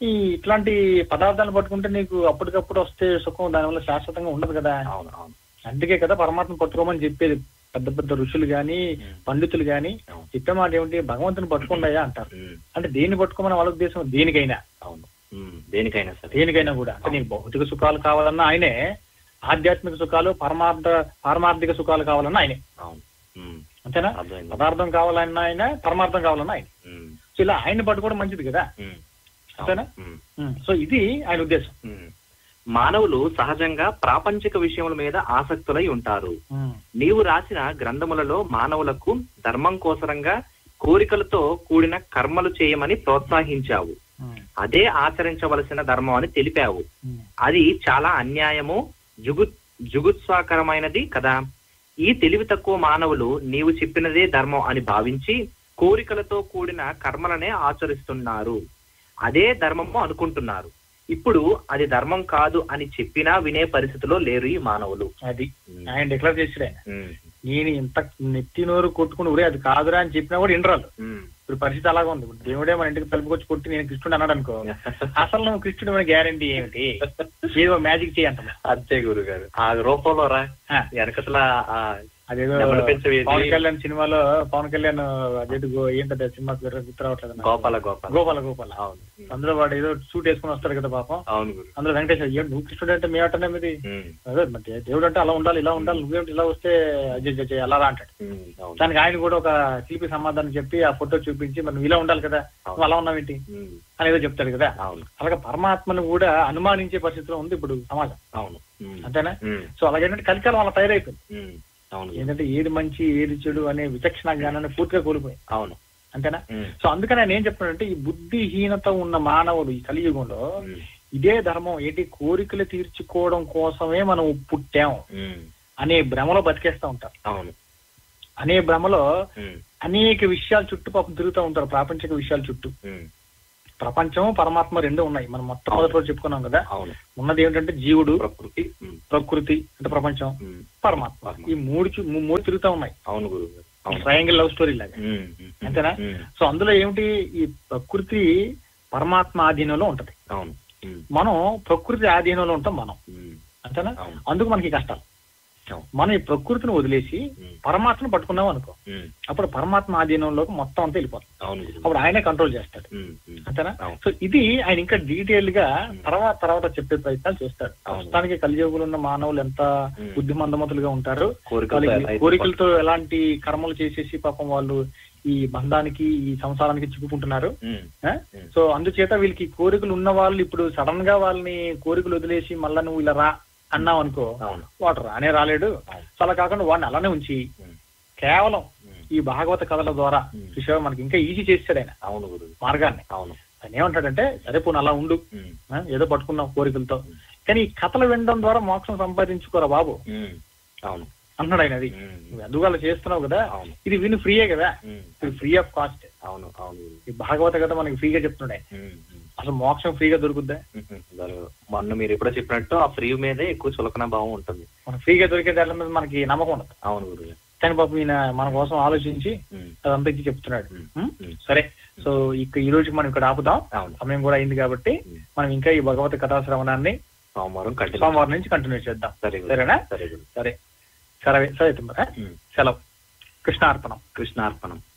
ఈ ఇట్లాంటి పదార్థాలు పట్టుకుంటే నీకు అప్పటికప్పుడు వస్తే సుఖం దానివల్ల శాశ్వతంగా ఉండదు కదా అవును అవును అందుకే కదా పరమాత్మ పట్టుకోమని చెప్పేది పెద్ద పెద్ద ఋషులు గాని పండితులు గాని అవును. చెప్పే మాట ఏమిటి భగవంతుని పట్టుకున్నాయా అంటారు ఉమ్, అంటే దేన్ని పట్టుకోమని వాళ్ళ ఉద్దేశం దేనికైనా అవును ఉమ్, దేనికైనా సరే దేనికైనా కూడా అంటే నీకు భౌతిక సుఖాలు కావాలన్నా ఆయనే ఆధ్యాత్మిక సుఖాలు పరమార్థ పారమార్థిక సుఖాలు కావాలన్నా ఆయనే అవును ఉమ్, అంతేనా అర్థమైంది పదార్థం కావాలన్నా ఆయన పరమార్థం కావాలన్నా ఆయన ఉమ్, సో ఇలా ఆయన పట్టుకోవడం మంచిది కదా ఉమ్, అంతేనా ఉమ్. ఉమ్, సో ఇది ఆయన ఉద్దేశం ఉమ్. మానవులు సహజంగా ప్రాపంచిక విషయముల మీద ఆసక్తులై ఉంటారు ఉమ్, నీవు రాసిన గ్రంథములలో మానవులకు ధర్మం కోసరంగా కోరికలతో కూడిన కర్మలు చేయమని ప్రోత్సహించావు ఉమ్, అదే ఆచరించవలసిన ధర్మం అని తెలిపావు ఉమ్, అది చాలా అన్యాయము జుగు జుగుత్సాకరమైనది కదా ఈ తెలివి తక్కువ మానవులు నీవు చెప్పినదే ధర్మం అని భావించి కోరికలతో కూడిన కర్మలనే ఆచరిస్తున్నారు అదే ధర్మము అనుకుంటున్నారు ఇప్పుడు అది ధర్మం కాదు అని చెప్పినా వినే పరిస్థితిలో లేరు ఈ మానవులు అది ఆయన డిక్లేర్ చేసాడు ఆయన ఉమ్, నేను ఇంత నెత్తి నోరు కొట్టుకుని ఊరే అది కాదురా అని చెప్పినా కూడా ఇండ్రాలు ఉమ్. ఇప్పుడు పరిస్థితి అలాగా ఉంది ఇప్పుడు దేవుడే మన ఇంటికి తలుపుకొచ్చి కొట్టి నేను కృష్ణుడు అన్నాడు అనుకో అసలు నువ్వు కృష్ణుడు అనే గ్యారంటీ ఏమిటి ఏదో మ్యాజిక్ చేయంటాం అంతే గురుగారు ఆ రూపంలో రా ఆ. వెనకతల ఆ అదేదో నెమలి పెంచవేది. పవన్ కళ్యాణ్ సినిమాలో పవన్ కళ్యాణ్ అదేదో గో- ఏంటది ఆ సినిమా పేరు గుర్తు రావట్లేదు నాకు. గోపాల గోపాల గోపాల గోపాల అవును అందులో వాడు ఏదో సూట్ వేసుకుని వస్తాడు కదా పాపం అవును గురు అందులో వెంకటేశ్వర "ఏం నువ్వు కృష్ణుడు అంటే మేమటనే మీది ఉమ్, అదే మరి దే- దేవుడు అంటే అలా ఉండాలి ఇలా ఉండాలి నువ్వేమిటి ఇలా వస్తే అజయ్ జయ్ జయ్ అలా రా అంటాడు ఉమ్, అవును దానికి ఆయన కూడా ఒక శిల్పి సమాధానం చెప్పి ఆ ఫోటో చూపించి మరి నువ్వు ఇలా ఉండాలి కదా నువ్వు అలా ఉన్నావేంటి ఉమ్, అనేదో చెప్తాడు కదా అవును అలాగే పరమాత్మను కూడా అనుమానించే పరిస్థితిలో ఉంది ఇప్పుడు సమాజం అవును ఉమ్, అంతేనా ఉమ్, సో అలాగేంటంటే కలికాలం అలా తయారైపోయింది ఉమ్, అవును ఏంటంటే ఏది మంచి ఏది చెడు అనే విచక్షణ జ్ఞానాన్ని పూర్తిగా కోల్పోయింది అవును అంతేనా ఉమ్, సో అందుకని ఆయన ఏం చెప్తున్నాడంటే ఈ బుద్ధిహీనత ఉన్న మానవులు ఈ కలియుగంలో ఉమ్, ఇదే ధర్మం ఏంటి కోరికలు తీర్చుకోవడం కోసమే మనం పుట్టాం ఉమ్, అనే భ్రమలో బతికేస్తా ఉంటారు అవును అనే భ్రమలో ఉమ్, అనేక విషయాల చుట్టూ పాపం తిరుగుతూ ఉంటారు ప్రాపంచిక విషయాల చుట్టూ ఉమ్, ప్రపంచం పరమాత్మ రెండు ఉన్నాయి మనం మొత్తం మొదటి రోజు చెప్పుకున్నాం కదా అవును ఉన్నది ఏమిటంటే జీవుడు ప్రకృతి ఉమ్, ప్రకృతి అంటే ప్రపంచం ఉమ్, పరమాత్మ పరమాత్మ. ఈ మూడు చు- మూ- మూడు తిరుగుతూ ఉన్నాయి అవును గురువు గారు అవును ట్రయాంగిల్ లవ్ స్టోరీ లాగా ఉమ్, ఉమ్, అంతేనా ఉమ్, సో అందులో ఏమిటి ఈ ప్రకృతి పరమాత్మ ఆధీనంలో ఉంటది అవును ఉమ్, మనం ప్రకృతి ఆధీనంలో ఉంటాం మనం ఉమ్, అంతేనా అవును అందుకు మనకి ఈ కష్టాలు అవును మనం ఈ ప్రకృతిని వదిలేసి ఉమ్, పరమాత్మను పట్టుకున్నాం అనుకో ఉమ్, అప్పుడు పరమాత్మ ఆధీనంలోకి మొత్తం అంతా వెళ్ళిపోతుంది అవును గురువు అప్పుడు ఆయనే కంట్రోల్ చేస్తాడు ఉమ్, ఉమ్, అంతేనా అవును సో ఇది ఆయన ఇంకా డీటెయిల్ గా తర్వాత తర్వాత చెప్పే ప్రయత్నాలు చేస్తాడు అవును. ప్రస్తుతానికి కలియుగులు ఉన్న మానవులు ఎంత ఉమ్. బుద్ధిమందమతులుగా ఉంటారు కోరికలతో వాళ్ళకి ఎలా అయితే కోరికలతో ఎలాంటి కర్మలు చేసేసి పాపం వాళ్ళు ఈ బంధానికి ఈ సంసారానికి చిక్కుకుంటున్నారు ఉమ్, ఆ? ఉమ్. సో అందుచేత వీళ్ళకి కోరికలు ఉన్న వాళ్ళు ఇప్పుడు సడన్ గా వాళ్ళని కోరికలు వదిలేసి మళ్ళా నువ్వు ఇలా రా అన్నావు అనుకో అవును వాడు రానే రాలేడు అవును. సో అలా కాకుండా వాడిని అలానే ఉంచి ఉమ్, కేవలం ఉమ్, ఈ భాగవత కథల ద్వారా ఉమ్. చూసావా మనకి ఇంకా ఈజీ చేస్తాడు ఆయన అవును గురువు మార్గాన్ని అవును ఆయన ఏమంటాడంటే సరే పోను అలా ఉండు ఉమ్, ఆ, ఏదో పట్టుకున్నావు కోరికలతో కానీ ఈ కథలు వినడం ద్వారా మోక్షం సంపాదించుకోరా బాబు ఉమ్, అవును అన్నాడు ఆయన అది ఉమ్, నువ్వు ఎందుకు అలా చేస్తున్నావు కదా అవును ఇది విను ఫ్రీయే కదా ఉమ్, ఇది ఫ్రీ ఆఫ్ కాస్ట్ అవును అవును గురువు ఈ భాగవత కథ మనకి ఫ్రీగా చెప్తున్నాడు ఆయన ఉమ్, ఉమ్. అసలు మోక్షం ఫ్రీగా దొరుకుద్దా ఉహు, జరగదు. మొన్న మీరు ఎప్పుడో చెప్పినట్టు ఆ ఫ్రీ మీదే ఎక్కువ చులకన భావం ఉంటుంది మన ఫ్రీగా దొరికే దాని మీద మనకి నమ్మకం ఉండదు అవును గురువు కానీ పాపం ఈయన మన కోసం ఆలోచించి ఉమ్, అదంతా ఇచ్చి చెప్తున్నాడు ఉమ్, ఉం? ఉమ్. సరే సో ఇక ఈ రోజుకి మనం ఇక్కడ ఆపుదాం అవును సమయం కూడా అయింది కాబట్టి ఉమ్. మనం ఇంకా ఈ భగవత కథా శ్రవణాన్ని సోమవారం కంటిన్యూ సోమవారం నుంచి కంటిన్యూ చేద్దాం సరే గురువు. సరేనా సరే గురువు. సరే సరే సరే తుమ్మరా ఉమ్. సెలవు కృష్ణార్పణం కృష్ణార్పణం